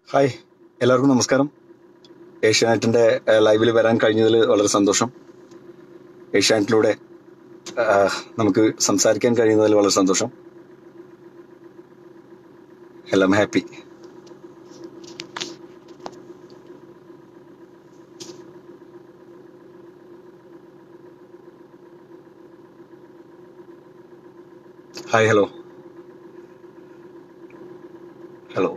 Hi എല്ലാവർക്കും നമസ്കാരം ഏഷ്യാനെറ്റിന്റെ ലൈവിൽ വരാൻ കഴിഞ്ഞതിൽ വളരെ സന്തോഷം ഏഷ്യാനെറ്റിലൂടെ ആ, നമുക്ക് സംസാരിക്കാൻ കഴിയുന്നതിൽ വളരെ സന്തോഷം എല്ലാം happy hi hello hello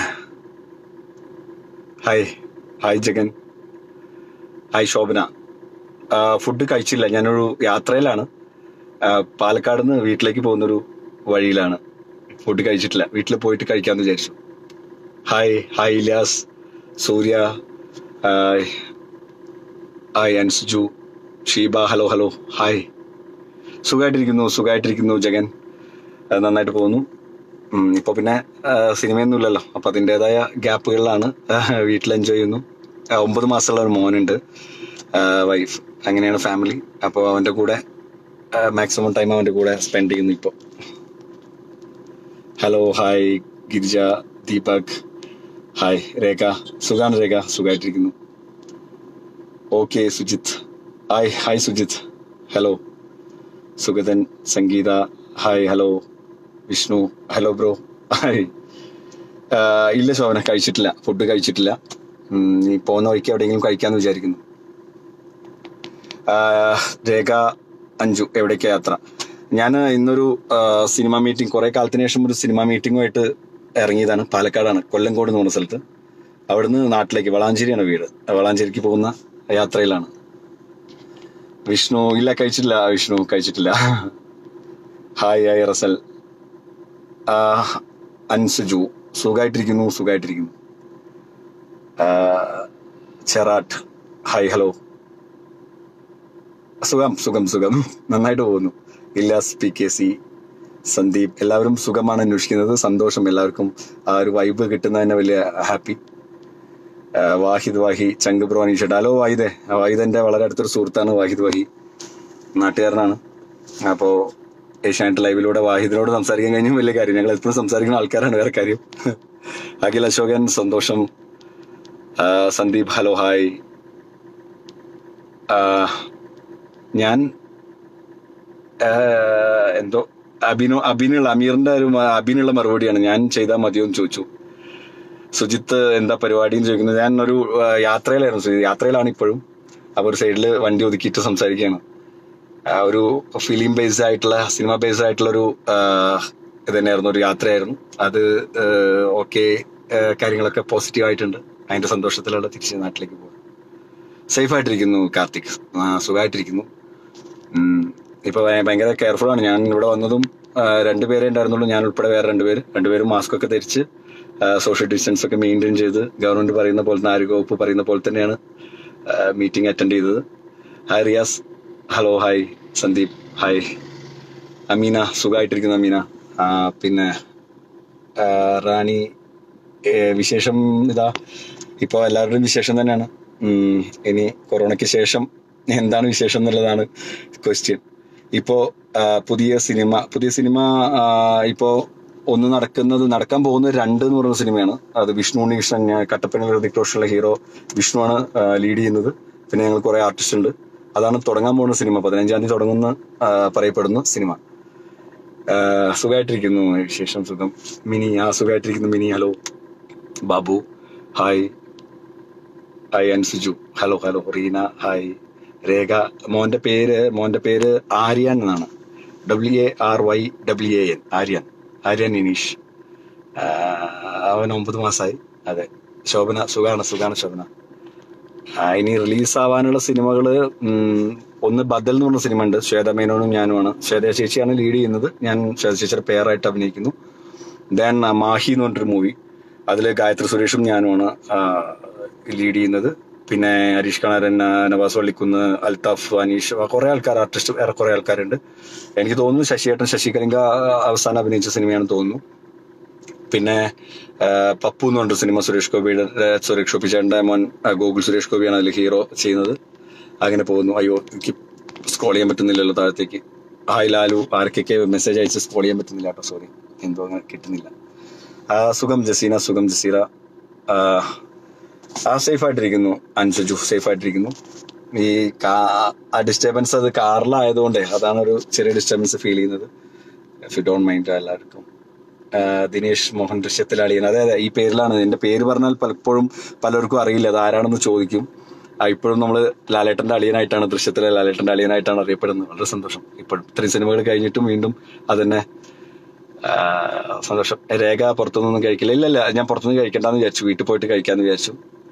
hi hi Jagan hi Shobhana ആ, ഫുഡ് കഴിച്ചില്ല ഞാനൊരു യാത്രയിലാണ് ആ, പാലക്കാട് നിന്ന് വീട്ടിലേക്ക് പോകുന്നൊരു വഴിയിലാണ് ഫുഡ് കഴിച്ചിട്ടില്ല വീട്ടിൽ പോയിട്ട് കഴിക്കാമെന്ന് വിചാരിച്ചു hi hi Ilyas Surya hi hi Ansuju Sheeba hello hello hi സുഖമായിട്ടിരിക്കുന്നു സുഖമായിട്ടിരിക്കുന്നു ജഗൻ ആ, നന്നായിട്ട് പോകുന്നു ഉം, ഇപ്പൊ പിന്നെ ആ, സിനിമയൊന്നും ഇല്ലല്ലോ അപ്പൊ അതിൻ്റെതായ ഗ്യാപ്പുകളിലാണ് വീട്ടിൽ എൻജോയ് ചെയ്യുന്നു ആ, ഒമ്പത് മാസമുള്ള ഒരു മോനുണ്ട് വൈഫ് അങ്ങനെയാണ് ഫാമിലി അപ്പോൾ അവന്റെ കൂടെ മാക്സിമം ടൈം അവന്റെ കൂടെ സ്പെൻഡ് ചെയ്യുന്നു ഇപ്പോൾ hello hi Girija Deepak hi Rekha സുഖാണ് രേഖ സുഖമായിട്ടിരിക്കുന്നു okay Sujith hi hi Sujith hello Sugathan Sangeetha hi hello Vishnu hello bro hi ആഹ് ഇല്ല ശോഭന കഴിച്ചിട്ടില്ല ഫുഡ് കഴിച്ചിട്ടില്ല ഉം, ഈ പോകുന്ന വഴിക്ക് എവിടെയെങ്കിലും കഴിക്കാന്ന് വിചാരിക്കുന്നു ആഹ് രേഖ അഞ്ചു എവിടേക്കാ യാത്ര ഞാൻ ഇന്നൊരു ആഹ് സിനിമ മീറ്റിംഗ് കുറെ കാലത്തിന് ശേഷം ഒരു സിനിമ മീറ്റിംഗുമായിട്ട് ഇറങ്ങിയതാണ് പാലക്കാടാണ് കൊല്ലങ്കോട് എന്ന് പറഞ്ഞ സ്ഥലത്ത് അവിടുന്ന് നാട്ടിലേക്ക് വളാഞ്ചേരിയാണ് വീട് വളാഞ്ചേരിക്ക് പോകുന്ന യാത്രയിലാണ് വിഷ്ണു ഇല്ല കഴിച്ചിട്ടില്ല വിഷ്ണു കഴിച്ചിട്ടില്ല ഹായ് ഹായ് റസൽ ആ, അൻസുജു സുഖമായിട്ടിരിക്കുന്നു സുഖമായിട്ടിരിക്കുന്നു ആ, ചെറാട്ട് ഹായ് ഹലോ സുഖം സുഖം സുഖം നന്നായിട്ട് പോകുന്നു Illas P K C Sandeep എല്ലാവരും സുഖമാണ് അന്വേഷിക്കുന്നത് സന്തോഷം എല്ലാവർക്കും ആ ഒരു വൈബ് കിട്ടുന്നതന്നെ വലിയ ഹാപ്പി വാഹിദ് വാഹി ചങ്ക് ബ്രോ അനീഷട്ട് ഹലോ വാഹിദേ ആ, വാഹിദ് വളരെ അടുത്തൊരു സുഹൃത്താണ് വാഹിദ് വാഹി നാട്ടുകാരനാണ് അപ്പോ ഏഷ്യാനെറ്റ് ലൈവിലൂടെ വാഹിദിനോട് സംസാരിക്കാൻ കഴിഞ്ഞും വലിയ കാര്യം ഞങ്ങൾ എപ്പോഴും സംസാരിക്കുന്ന ആൾക്കാരാണ് വേറെ കാര്യം അഖിൽ അശോകൻ സന്തോഷം ആ, സന്ദീപ് ഹലോ ഹായ് ആ, ഞാൻ ആ, എന്തോ അബിനു അബിനുള്ള അമീറിന്റെ ഒരു മ- അബിനുള്ള മറുപടിയാണ് ഞാൻ ചെയ്താൽ മതിയോ എന്ന് ചോദിച്ചു സുജിത്ത് എന്താ പരിപാടി എന്ന് ചോദിക്കുന്നത് ഞാൻ ഒരു ആ, യാത്രയിലായിരുന്നു സുജിത്ത് യാത്രയിലാണ് ഇപ്പോഴും അപ്പൊ ഒരു സൈഡിൽ വണ്ടി ഒതുക്കിയിട്ട് സംസാരിക്കുകയാണ് ആ, ഒരു ഫിലിം ബേസ്ഡ് ആയിട്ടുള്ള സിനിമ ബേസ്ഡ് ആയിട്ടുള്ള ഒരു ആ, ഇത് തന്നെയായിരുന്നു ഒരു യാത്രയായിരുന്നു അത് ഓക്കെ കാര്യങ്ങളൊക്കെ പോസിറ്റീവ് ആയിട്ടുണ്ട് അതിന്റെ സന്തോഷത്തിലുള്ള തിരിച്ച് നാട്ടിലേക്ക് പോകും സേഫ് ആയിട്ടിരിക്കുന്നു കാർത്തിക് ആ, സുഖമായിട്ടിരിക്കുന്നു ഉം. ഇപ്പൊ ഭയ- ഭയങ്കര കെയർഫുൾ ആണ് ഞാൻ ഇവിടെ വന്നതും ആ, രണ്ടുപേരെ ഉണ്ടായിരുന്നുള്ളൂ ഞാൻ ഉൾപ്പെടെ വേറെ രണ്ടുപേര് രണ്ടുപേരും മാസ്ക് ഒക്കെ ധരിച്ച് സോഷ്യൽ ഡിസ്റ്റൻസ് ഒക്കെ മെയിൻറ്റെയിൻ ചെയ്ത് ഗവൺമെന്റ് പറയുന്ന പോലെ തന്നെ ആരോഗ്യവകുപ്പ് പറയുന്ന പോലെ തന്നെയാണ് മീറ്റിംഗ് അറ്റൻഡ് ചെയ്തത് hi Riyas hello hi Sandeep hi Amina സുഖമായിട്ടിരിക്കുന്നു അമീന ആ, പിന്നെ ആ, റാണി ഏ, വിശേഷം ഇതാ ഇപ്പോൾ എല്ലാവരുടെയും വിശേഷം തന്നെയാണ് ഉം, ഇനി കൊറോണയ്ക്ക് ശേഷം എന്താണ് വിശേഷം എന്നുള്ളതാണ് ക്വസ്റ്റ്യൻ ഇപ്പോ ആ, പുതിയ സിനിമ പുതിയ സിനിമ ആ, ഇപ്പോ ഒന്ന് നടക്കുന്നത് നടക്കാൻ പോകുന്ന രണ്ട് എന്ന് പറയുന്ന സിനിമയാണ് അത് വിഷ്ണു ഉണ്ണികൃഷ്ണൻ ഞാൻ കട്ടപ്പന ഹൃതിക് റോഷനുള്ള ഹീറോ വിഷ്ണുവാണ് ലീഡ് ചെയ്യുന്നത് പിന്നെ ഞങ്ങൾ കുറെ ആർട്ടിസ്റ്റ് ഉണ്ട് അതാണ് തുടങ്ങാൻ പോകുന്ന സിനിമ പതിനഞ്ചാം തീയതി തുടങ്ങുന്ന ആ, പറയപ്പെടുന്ന സിനിമ ആ, സുഖമായിട്ടിരിക്കുന്നു വിശേഷം സുഖം മിനി ആ സുഖമായിട്ടിരിക്കുന്നു Mini hello Babu hi hi Ansuju hello hello Reena hi Rekha മോന്റെ പേര് മോന്റെ പേര് ആര്യാൻ എന്നാണ് W A R Y W A N Aryan Aryan Inish ആ, അവൻ ഒമ്പത് മാസമായി അതെ ശോഭന സുഖാണ് സുഖാണ് ശോഭന ആ, ഇനി റിലീസ് ആവാനുള്ള സിനിമകള് ഉം, ഒന്ന് ബദൽ എന്ന് പറഞ്ഞ സിനിമ ഉണ്ട് ശ്വേത മേനോനും ഞാനുമാണ് ശ്വേത ചേച്ചിയാണ് ലീഡ് ചെയ്യുന്നത് ഞാൻ ശ്വേത ചേച്ചിയുടെ പേരായിട്ട് അഭിനയിക്കുന്നു ദെൻ മാഹി എന്ന് പറഞ്ഞൊരു മൂവി അതിൽ ഗായത്രി സുരേഷും ഞാനുമാണ് ലീഡ് ചെയ്യുന്നത് പിന്നെ ഹരീഷ് കണാരൻ ആ, നവാസ് വള്ളിക്കുന്ന് അൽതാഫ് അനീഷ് കുറെ ആൾക്കാർ ആർട്ടിസ്റ്റ് വേറെ കുറെ ആൾക്കാരുണ്ട് എനിക്ക് തോന്നുന്നു ശശിയേട്ടൻ ശശി കലിംഗ അവസാനം അഭിനയിച്ച സിനിമയാണെന്ന് തോന്നുന്നു പിന്നെ ആ, പപ്പു എന്ന് പറഞ്ഞ സിനിമ സുരേഷ് ഗോപിയുടെ ആ, സുരേഷ് ഗോപി ചേട്ടൻ്റെ മോൻ ആ, ഗോകുൽ സുരേഷ് ഗോപിയാണ് അതിൽ ഹീറോ ചെയ്യുന്നത് അങ്ങനെ പോകുന്നു അയ്യോ എനിക്ക് സ്ക്രോൾ ചെയ്യാൻ പറ്റുന്നില്ലല്ലോ താഴത്തേക്ക് ഹായ് ലാലു ആർക്കൊക്കെ മെസ്സേജ് അയച്ച് സ്ക്രോൾ ചെയ്യാൻ പറ്റുന്നില്ല കേട്ടോ സോറി എന്തോ അങ്ങനെ കിട്ടുന്നില്ല ആ, സുഖം ജസീന സുഖം ജസീറ ആ, ആ സേഫ് ആയിട്ടിരിക്കുന്നു അൻസുജു സേഫ് ആയിട്ടിരിക്കുന്നു ഈ കാ- ആ ഡിസ്റ്റർബൻസ് അത് കാറിലായതുകൊണ്ടേ അതാണ് ഒരു ചെറിയ ഡിസ്റ്റർബൻസ് ഫീൽ ചെയ്യുന്നത് ഇഫ് യു ഡോണ്ട് മൈൻഡ് എല്ലാവർക്കും ആ, ദിനേഷ് മോഹൻ ദൃശ്യത്തിൽ അളിയൻ അതെ അതെ ഈ പേരിലാണ് എന്റെ പേര് പറഞ്ഞാൽ പലപ്പോഴും പലർക്കും അറിയില്ല അത് ആരാണെന്ന് ചോദിക്കും ആ, ഇപ്പോഴും നമ്മൾ ലാലേട്ടന്റെ അളിയനായിട്ടാണ് ദൃശ്യത്തിലെ ലാലേട്ടന്റെ അളിയനായിട്ടാണ് അറിയപ്പെടുന്നത് വളരെ സന്തോഷം ഇപ്പോഴും ഇത്രയും സിനിമകൾ കഴിഞ്ഞിട്ടും വീണ്ടും അതന്നെ ആ, സന്തോഷം രേഖ പുറത്തുനിന്നൊന്നും കഴിക്കില്ല ഇല്ല ഇല്ല ഞാൻ പുറത്തുനിന്ന് കഴിക്കണ്ടെന്ന് വിചാരിച്ചു വീട്ടിൽ പോയിട്ട് കഴിക്കാന്ന് വിചാരിച്ചു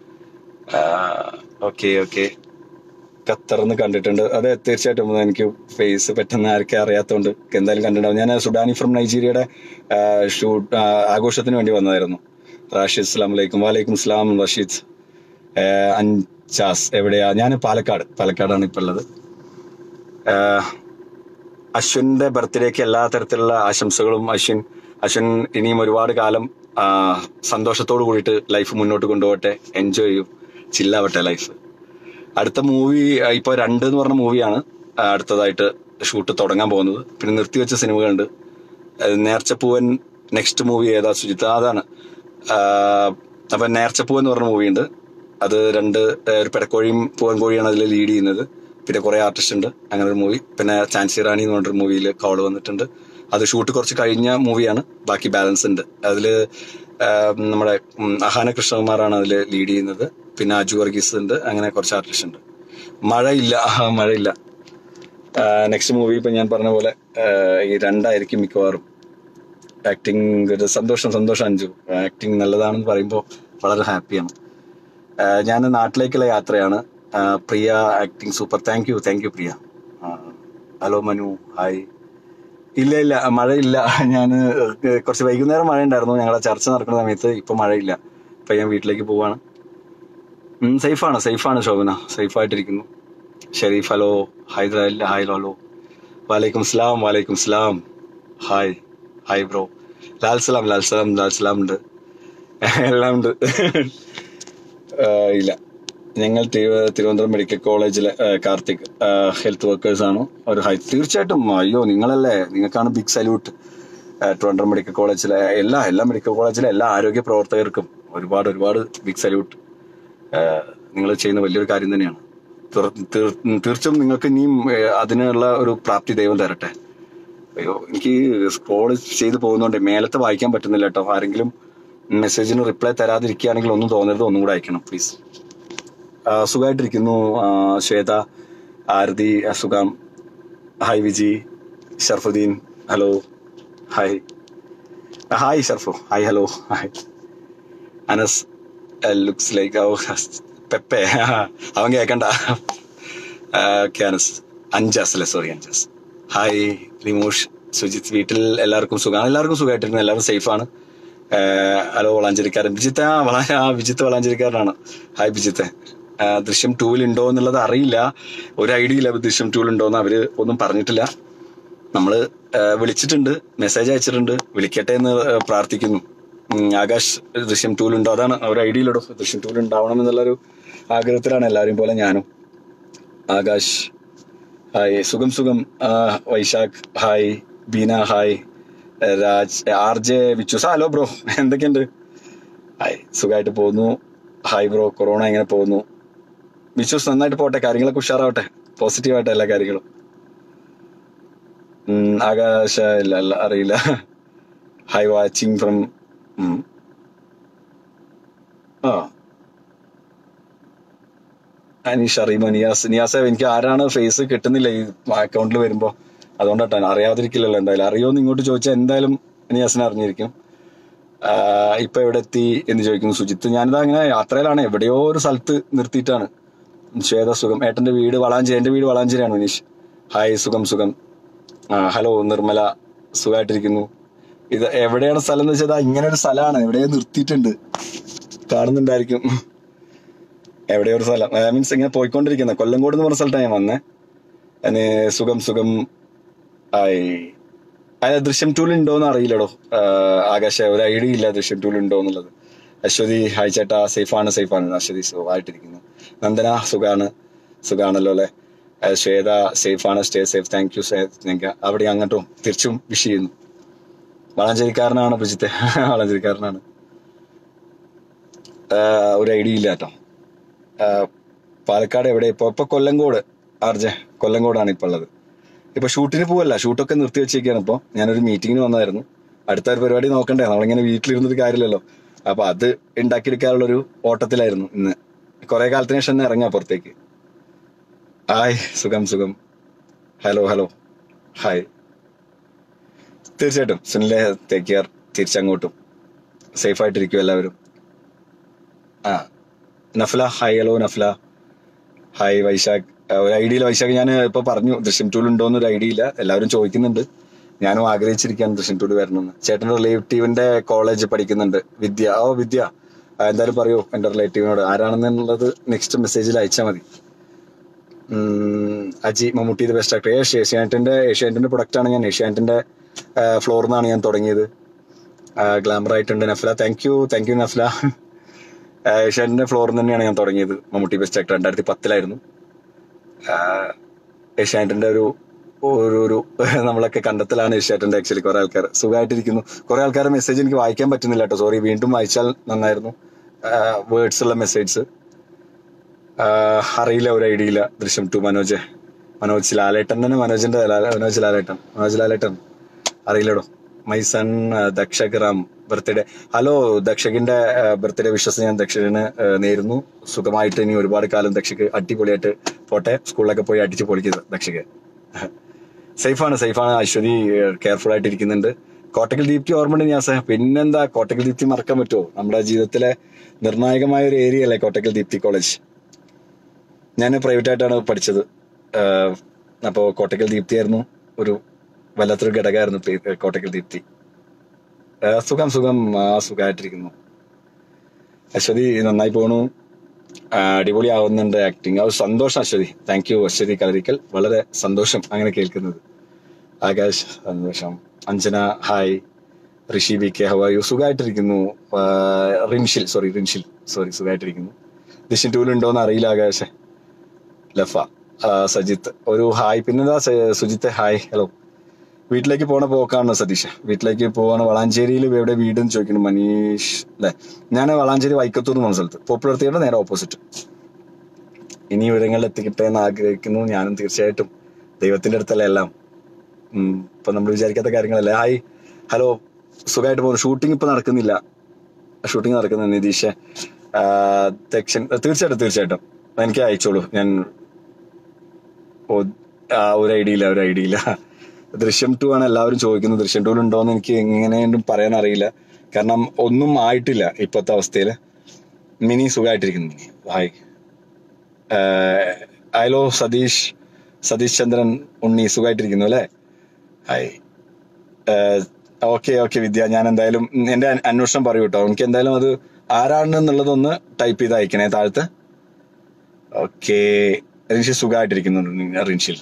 ഓക്കെ ഓക്കെ ഖത്തറിന്ന് കണ്ടിട്ടുണ്ട് അതെ തീർച്ചയായിട്ടും എനിക്ക് ഫേസ് പറ്റുന്ന ആർക്കെ അറിയാത്തതുകൊണ്ട് എന്തായാലും കണ്ടിട്ടുണ്ടാവും ഞാൻ സുഡാനി ഫ്രം നൈജീരിയയുടെ ഷൂട്ട് ആഘോഷത്തിന് വേണ്ടി വന്നതായിരുന്നു റാഷിദ് അസ്ലാം വലൈക്കും വാലൈക്കും സ്ലാം റഷീദ് ആ, അൻചാസ് എവിടെയാ ഞാൻ പാലക്കാട് പാലക്കാടാണ് ഇപ്പൊ ഉള്ളത് ആ, അശ്വിന്റെ ബർത്ത്ഡേക്ക് എല്ലാ തരത്തിലുള്ള ആശംസകളും അശ്വിൻ അശ്വിൻ ഇനിയും ഒരുപാട് കാലം ആ, സന്തോഷത്തോട് കൂടിയിട്ട് ലൈഫ് മുന്നോട്ട് കൊണ്ടുപോകട്ടെ എൻജോയ് ചെയ്യും ചില്ലാവട്ടെ ലൈഫ് അടുത്ത മൂവി ഇപ്പൊ രണ്ട് എന്ന് പറഞ്ഞ മൂവിയാണ് അടുത്തതായിട്ട് ഷൂട്ട് തുടങ്ങാൻ പോകുന്നത് പിന്നെ നിർത്തിവെച്ച സിനിമകളുണ്ട് അത് നേർച്ചപ്പൂവൻ നെക്സ്റ്റ് മൂവി ഏതാ സുജിത്ത് അതാണ് ആ, അപ്പൊ നേർച്ചപ്പൂവൻ എന്ന് പറഞ്ഞ മൂവി ഉണ്ട് അത് രണ്ട് ഏ, ഒരു പെടക്കോഴിയും പൂവൻ കോഴിയാണ് അതിൽ ലീഡ് ചെയ്യുന്നത് പിന്നെ കുറെ ആർട്ടിസ്റ്റ് ഉണ്ട് അങ്ങനെ ഒരു മൂവി പിന്നെ ചാൻസി റാണി എന്ന് പറഞ്ഞൊരു മൂവിയിൽ കോള് വന്നിട്ടുണ്ട് അത് ഷൂട്ട് കുറച്ച് കഴിഞ്ഞ മൂവിയാണ് ബാക്കി ബാലൻസ് ഉണ്ട് അതില് ആ, നമ്മുടെ ഉം, അഹാന കൃഷ്ണകുമാറാണ് അതിൽ ലീഡ് ചെയ്യുന്നത് പിന്നെ അജു വർഗീസ് ഉണ്ട് അങ്ങനെ കുറച്ച് ആർട്ടിസ്റ്റ് ഉണ്ട് മഴയില്ല ആ, മഴയില്ല നെക്സ്റ്റ് മൂവി ഇപ്പൊ ഞാൻ പറഞ്ഞ പോലെ ആ, ഈ രണ്ടായിരിക്കും മിക്കവാറും ആക്ടിങ് ഒരു സന്തോഷം സന്തോഷം അഞ്ചു ആക്ടിങ് നല്ലതാണെന്ന് പറയുമ്പോൾ വളരെ ഹാപ്പിയാണ് ഞാൻ നാട്ടിലേക്കുള്ള യാത്രയാണ് ആ, Priya acting super thank you thank you Priya hello Manu hi ഇല്ല ഇല്ല മഴയില്ല ഞാൻ കുറച്ച് വൈകുന്നേരം മഴ ഉണ്ടായിരുന്നു ഞങ്ങളുടെ ചർച്ച നടക്കുന്ന സമയത്ത് ഇപ്പൊ മഴയില്ല ഇപ്പൊ ഞാൻ വീട്ടിലേക്ക് പോവാണ് ഉം, സേഫാണ് സേഫാണ് ശോഭന സേഫായിട്ടിരിക്കുന്നു Sharif hello Hyderabad hi hello വാലൈക്കും സ്ലാം വാലൈക്കും സ്ലാം ഹായ് ഹായ് ബ്രോ ലാൽ സലാം ലാൽ സലാം ലാൽ സലാം ഉണ്ട് എല്ലാം ഉണ്ട് ആ, ഇല്ല ഞങ്ങൾ തിരു- തിരുവനന്തപുരം മെഡിക്കൽ കോളേജിലെ ആ, കാർത്തിക് ഹെൽത്ത് വർക്കേഴ്സ് ആണ് ഒരു ഹൈ തീർച്ചയായിട്ടും അയ്യോ നിങ്ങളല്ലേ നിങ്ങൾക്കാണ് ബിഗ് സല്യൂട്ട് ട്രിവാൻഡ്രം മെഡിക്കൽ കോളേജിലെ എല്ലാ എല്ലാ മെഡിക്കൽ കോളേജിലെ എല്ലാ ആരോഗ്യ പ്രവർത്തകർക്കും ഒരുപാട് ഒരുപാട് ബിഗ് സല്യൂട്ട് നിങ്ങൾ ചെയ്യുന്ന വലിയൊരു കാര്യം തന്നെയാണ് തീർ- തീർ- തീർച്ചയായും നിങ്ങൾക്ക് ഇനിയും ഏ, അതിനുള്ള ഒരു പ്രാപ്തി ദൈവം തരട്ടെ അയ്യോ എനിക്ക് സ്ക്രോൾ ചെയ്ത് പോകുന്നോണ്ട് മേലത്തെ വായിക്കാൻ പറ്റുന്നില്ല കേട്ടോ ആരെങ്കിലും മെസ്സേജിന് റിപ്ലൈ തരാതിരിക്കുകയാണെങ്കിൽ ഒന്നും തോന്നരുത് ഒന്നും കൂടെ അയക്കണം പ്ലീസ് സുഖമായിട്ടിരിക്കുന്നു ആ, ശ്വേത ആരതി സുഖം hi Viji Sharafuddin hello hi hi Sharafu hi hello hi Anas looks like Pepe അവൻ കേക്കണ്ട ഓക്കെ അനസ് അഞ്ചാസ് അല്ലേ സോറി അഞ്ചാസ് ഹായ് റിമോഷ് സുജിത്ത് വീട്ടിൽ എല്ലാവർക്കും സുഖമാണ് എല്ലാവർക്കും സുഖമായിട്ടിരുന്നു എല്ലാവരും സേഫാണ് ഹലോ വളാഞ്ചേരിക്കാരൻ വിജിത്ത് ആ വള ആ വിജിത്ത് വളാഞ്ചേരിക്കാരനാണ് ഹായ് വിജിത്ത് ആ, ദൃശ്യം ടൂവിൽ ഉണ്ടോ എന്നുള്ളത് അറിയില്ല ഒരു ഐഡിയ ഇല്ല ദൃശ്യം ടൂവിൽ ഉണ്ടോ എന്ന് അവര് ഒന്നും പറഞ്ഞിട്ടില്ല നമ്മള് ആ, വിളിച്ചിട്ടുണ്ട് മെസ്സേജ് അയച്ചിട്ടുണ്ട് വിളിക്കട്ടെ എന്ന് ആ, പ്രാർത്ഥിക്കുന്നു ഉം, ആകാശ് ദൃശ്യം ടൂൽ ഉണ്ടോ അതാണ് ഒരു ഐഡിയ ഇല്ലടോ ദൃശ്യം ടൂൽ ഉണ്ടാവണം എന്നുള്ളൊരു ആഗ്രഹത്തിലാണ് എല്ലാവരും പോലെ ഞാനും ആകാശ് ഹായ് സുഖം സുഖം ആ, Vaishakh hi Beena hi Raj R J Vichus hello bro എന്തൊക്കെയുണ്ട് ഹായ് സുഖമായിട്ട് പോകുന്നു ഹായ് ബ്രോ കൊറോണ എങ്ങനെ പോകുന്നു വിശ്വസ് നന്നായിട്ട് പോട്ടെ കാര്യങ്ങളൊക്കെ ഉഷാറാവട്ടെ പോസിറ്റീവായിട്ട് എല്ലാ കാര്യങ്ങളും ഉം, ആകാശ ഇല്ല അല്ല അറിയില്ല ഹായ് വാച്ചിങ് ഫ്രം ആ അനീഷ് അറിയുമോ നിയാസ് നിയാസെ എനിക്ക് ആരാണ് ഫേസ് കിട്ടുന്നില്ല ഈ അക്കൗണ്ടിൽ വരുമ്പോ അതുകൊണ്ടാട്ടാണ് അറിയാതിരിക്കില്ലല്ലോ എന്തായാലും അറിയോന്ന് ഇങ്ങോട്ട് ചോദിച്ചാൽ എന്തായാലും നിയാസിനെ അറിഞ്ഞിരിക്കും ആ, ഇപ്പൊ എവിടെ എത്തി എന്ന് ചോദിക്കുന്നു സുജിത്ത് ഞാനിത് അങ്ങനെ യാത്രയിലാണ് എവിടെയോ ഒരു സ്ഥലത്ത് നിർത്തിയിട്ടാണ് ശ്വേത സുഖം ഏട്ടന്റെ വീട് വളാഞ്ചേരി എന്റെ വീട് വളാഞ്ചേരിയാണ് മനീഷ് ഹായ് സുഖം സുഖം ആ, ഹലോ നിർമ്മല സുഖമായിട്ടിരിക്കുന്നു ഇത് എവിടെയാണ് സ്ഥലം എന്ന് വെച്ചാൽ ഇങ്ങനെ ഒരു സ്ഥലമാണ് എവിടെയോ നിർത്തിയിട്ടുണ്ട് കാണുന്നുണ്ടായിരിക്കും എവിടെയോ ഒരു സ്ഥലം മീൻസ് ഇങ്ങനെ പോയിക്കൊണ്ടിരിക്കുന്ന കൊല്ലങ്കോട് എന്ന് പറഞ്ഞ സ്ഥലത്താണ് ഞാൻ വന്നേ അതിന് സുഖം സുഖം ആയി അല്ല ദൃശ്യം ടൂൾ ഉണ്ടോ എന്ന് അറിയില്ലടോ ആകാശ ഒരു ഐഡിയ ഇല്ല ദൃശ്യം ടൂൾ ഉണ്ടോ എന്നുള്ളത് അശ്വതി ഹായ് ചേട്ടാ സേഫാണ് സേഫാണ് അശ്വതി സുഖമായിട്ടിരിക്കുന്നു നന്ദന സുഖാണ് സുഖാണല്ലോ അല്ലെ ആ, ശ്വേത സേഫാണ് സ്റ്റേ സേഫ് താങ്ക് യു ഞങ്ങൾക്ക് അവിടെ അങ്ങോട്ടും തിരിച്ചും വിഷ് ചെയ്യുന്നു വളാഞ്ചേരിക്കാരനാണ് പ്രജിത്തെ വളാഞ്ചേരിക്കാരനാണ് ആഹ് ഒരു ഐഡിയ ഇല്ല കേട്ടോ ആഹ് പാലക്കാട് എവിടെ ഇപ്പൊ ഇപ്പൊ കൊല്ലങ്കോട് ആർജെ കൊല്ലങ്കോടാണ് ഇപ്പൊ ഉള്ളത് ഇപ്പൊ ഷൂട്ടിന് പോവല്ല ഷൂട്ടൊക്കെ നിർത്തി വെച്ചേക്കാണ് ഇപ്പൊ ഞാനൊരു മീറ്റിങ്ങിന് വന്നായിരുന്നു അടുത്ത ഒരു പരിപാടി നോക്കണ്ടേ നമ്മളിങ്ങനെ വീട്ടിലിരുന്നിട്ട് കാര്യമില്ലല്ലോ അപ്പൊ അത് ഉണ്ടാക്കിയെടുക്കാനുള്ള ഒരു ഓട്ടത്തിലായിരുന്നു ഇന്ന് കുറെ കാലത്തിന് ശേഷം തന്നെ ഇറങ്ങാ പുറത്തേക്ക് ഹായ് സുഖം സുഖം ഹലോ ഹലോ ഹായ് തീർച്ചയായിട്ടും സുനിലെ ടേക്ക് കെയർ തിരിച്ചങ്ങോട്ടും സേഫ് ആയിട്ടിരിക്കും എല്ലാവരും ആ Nafla hi hello Nafla hi Vaishakh ആ, ഒരു ഐഡിയ ഇല്ല വൈശാഖ് ഞാൻ ഇപ്പൊ പറഞ്ഞു ദൃശ്യം ടൂൾ ഉണ്ടോന്ന് ഒരു ഐഡിയ ഇല്ല എല്ലാവരും ചോദിക്കുന്നുണ്ട് ഞാനും ആഗ്രഹിച്ചിരിക്കുകയാണ് ദൃശ്യം ടൂൾ വരണമെന്ന് ചേട്ടൻ്റെ റിലേറ്റീവിന്റെ കോളേജ് പഠിക്കുന്നുണ്ട് വിദ്യ ഓ വിദ്യ ആ, എന്തായാലും പറയൂ എന്റെ റിലേറ്റീവിനോട് ആരാണെന്നുള്ളത് നെക്സ്റ്റ് മെസ്സേജിൽ അയച്ചാൽ മതി ഉം, Aji Mammootty the best actor Asia ഏഷ്യാനെറ്റിന്റെ ഏഷ്യാനെറ്റിന്റെ പ്രൊഡക്റ്റ് ആണ് ഞാൻ ഏഷ്യാനെറ്റിന്റെ ഫ്ലോറിൽ നിന്നാണ് ഞാൻ തുടങ്ങിയത് ഗ്ലാമർ ആയിട്ടുണ്ട് Nafla thank you thank you Nafla ഏഷ്യാനെറ്റിന്റെ ഫ്ലോറിൽ തന്നെയാണ് ഞാൻ തുടങ്ങിയത് മമ്മൂട്ടി ബെസ്റ്റ് ആക്ടർ രണ്ടായിരത്തി പത്തിലായിരുന്നു ഏഷ്യാനെറ്റിന്റെ ഒരു ഒരു ഒരു നമ്മളൊക്കെ കണ്ടെത്തലാണ് ഏഷ്യാനെറ്റിന്റെ ആക്ച്വലി കുറെ ആൾക്കാർ സുഖമായിട്ടിരിക്കുന്നു കുറെ ആൾക്കാരുടെ മെസ്സേജ് എനിക്ക് വായിക്കാൻ പറ്റുന്നില്ല കേട്ടോ സോറി വീണ്ടും വായിച്ചാൽ നന്നായിരുന്നു വേർഡ്സ് ഉള്ള മെസ്സേജ് അറിയില്ല ഒരു ഐഡിയ ഇല്ല ദൃശ്യം ടു മനോജ് മനോജ് ലാലേട്ടൻ തന്നെ മനോജിന്റെ ലാല- മനോജ് ലാലേട്ടൻ മനോജ് ലാലേട്ടൻ അറിയില്ലടോ my son Dakshak Ram birthday hello ദക്ഷകിന്റെ ബർത്ത്ഡേ വിശ്വസ് ഞാൻ ദക്ഷന് നേരുന്നു സുഖമായിട്ട് ഇനി ഒരുപാട് കാലം ദക്ഷക്ക് അടിപൊളിയായിട്ട് പോട്ടെ സ്കൂളിലൊക്കെ പോയി അടിച്ച് പൊളിക്കുന്നത് ദക്ഷക്ക് സേഫാണ് സേഫാണ് അശ്വതി കെയർഫുൾ ആയിട്ട് ഇരിക്കുന്നുണ്ട് കോട്ടക്കൽ ദീപ്തി ഓർമ്മയുണ്ട് ഞാൻ സഹ പിന്നെന്താ കോട്ടക്കൽ ദീപ്തി മറക്കാൻ പറ്റുമോ നമ്മുടെ ജീവിതത്തിലെ നിർണായകമായ ഒരു ഏരിയ അല്ലേ കോട്ടക്കൽ ദീപ്തി കോളേജ് ഞാൻ പ്രൈവറ്റ് ആയിട്ടാണ് പഠിച്ചത് ആഹ് അപ്പോ കോട്ടക്കൽ ദീപ്തി ആയിരുന്നു ഒരു വല്ലാത്തൊരു ഘടകമായിരുന്നു പേ- കോട്ടക്കൽ ദീപ്തി ആഹ് സുഖം സുഖം ആ സുഖമായിട്ടിരിക്കുന്നു അശ്വതി നന്നായി പോണു ആഹ് അടിപൊളിയാവുന്നുണ്ട് ആക്ടിങ് അത് സന്തോഷം അശ്വതി താങ്ക് യു അശ്വതി കലരിക്കൽ വളരെ സന്തോഷം അങ്ങനെ കേൾക്കുന്നത് ആകാശ് സന്തോഷം Anjana hi Rishi V K ഹവായു സുഖമായിട്ടിരിക്കുന്നു ആഹ് റിൻഷിൽ സോറി റിൻഷിൽ സോറി സുഖമായിട്ടിരിക്കുന്നു ദിശൻ ടൂൽ ഉണ്ടോന്ന് അറിയില്ല ആകാശ് ലഫ ആ, സജിത്ത് ഒരു ഹായ് പിന്നെന്താ സ- സുജിത്തെ ഹായ് ഹലോ വീട്ടിലേക്ക് പോണ പോക്കാണ് സതീഷ് വീട്ടിലേക്ക് പോവാണ് വളാഞ്ചേരിയിൽ എവിടെ വീട് എന്ന് ചോദിക്കുന്നു മനീഷ് അല്ലെ ഞാൻ വളാഞ്ചേരി വൈക്കത്തൂർ എന്ന് പറഞ്ഞ സ്ഥലത്ത് പോപ്പുലർ തിയേറ്റർ നേരെ ഓപ്പോസിറ്റ് ഇനി വിവരങ്ങളിൽ എത്തിക്കട്ടെ എന്ന് ആഗ്രഹിക്കുന്നു ഞാനും തീർച്ചയായിട്ടും ദൈവത്തിന്റെ അടുത്തല്ല എല്ലാം ഉം, ഇപ്പൊ നമ്മൾ വിചാരിക്കാത്ത കാര്യങ്ങളല്ലേ ഹായ് ഹലോ സുഖമായിട്ട് പോകുന്നു ഷൂട്ടിംഗ് ഇപ്പൊ നടക്കുന്നില്ല ഷൂട്ടിംഗ് നടക്കുന്ന നിതീഷ് ആ, ദക്ഷൻ തീർച്ചയായിട്ടും തീർച്ചയായിട്ടും എനിക്ക് അയച്ചോളൂ ഞാൻ ഓ, ആ, ഒരു ഐഡിയ ഇല്ല ഒരു ഐഡിയ ഇല്ല ദൃശ്യം ടു ആണ് എല്ലാവരും ചോദിക്കുന്നത് ദൃശ്യം ടു ഉണ്ടോന്ന് എനിക്ക് എങ്ങനെയും പറയാൻ അറിയില്ല കാരണം ഒന്നും ആയിട്ടില്ല ഇപ്പോഴത്തെ അവസ്ഥയില് മിനി സുഖമായിട്ടിരിക്കുന്നു ഹായ് ഹലോ സതീഷ് സതീഷ് ചന്ദ്രൻ ഉണ്ണി സുഖമായിട്ടിരിക്കുന്നു അല്ലേ ഹായ് ഓക്കെ ഓക്കെ വിദ്യ ഞാൻ എന്തായാലും എന്റെ അന്വേഷണം അന്വേഷണം പറയൂ കേട്ടോ എനിക്ക് എന്തായാലും അത് ആരാണെന്നുള്ളതൊന്ന് ടൈപ്പ് ചെയ്ത് അയക്കണേ താഴത്ത് ഓക്കെ റിൻഷിൽ സുഖമായിട്ടിരിക്കുന്നുണ്ട് റിൻഷിൽ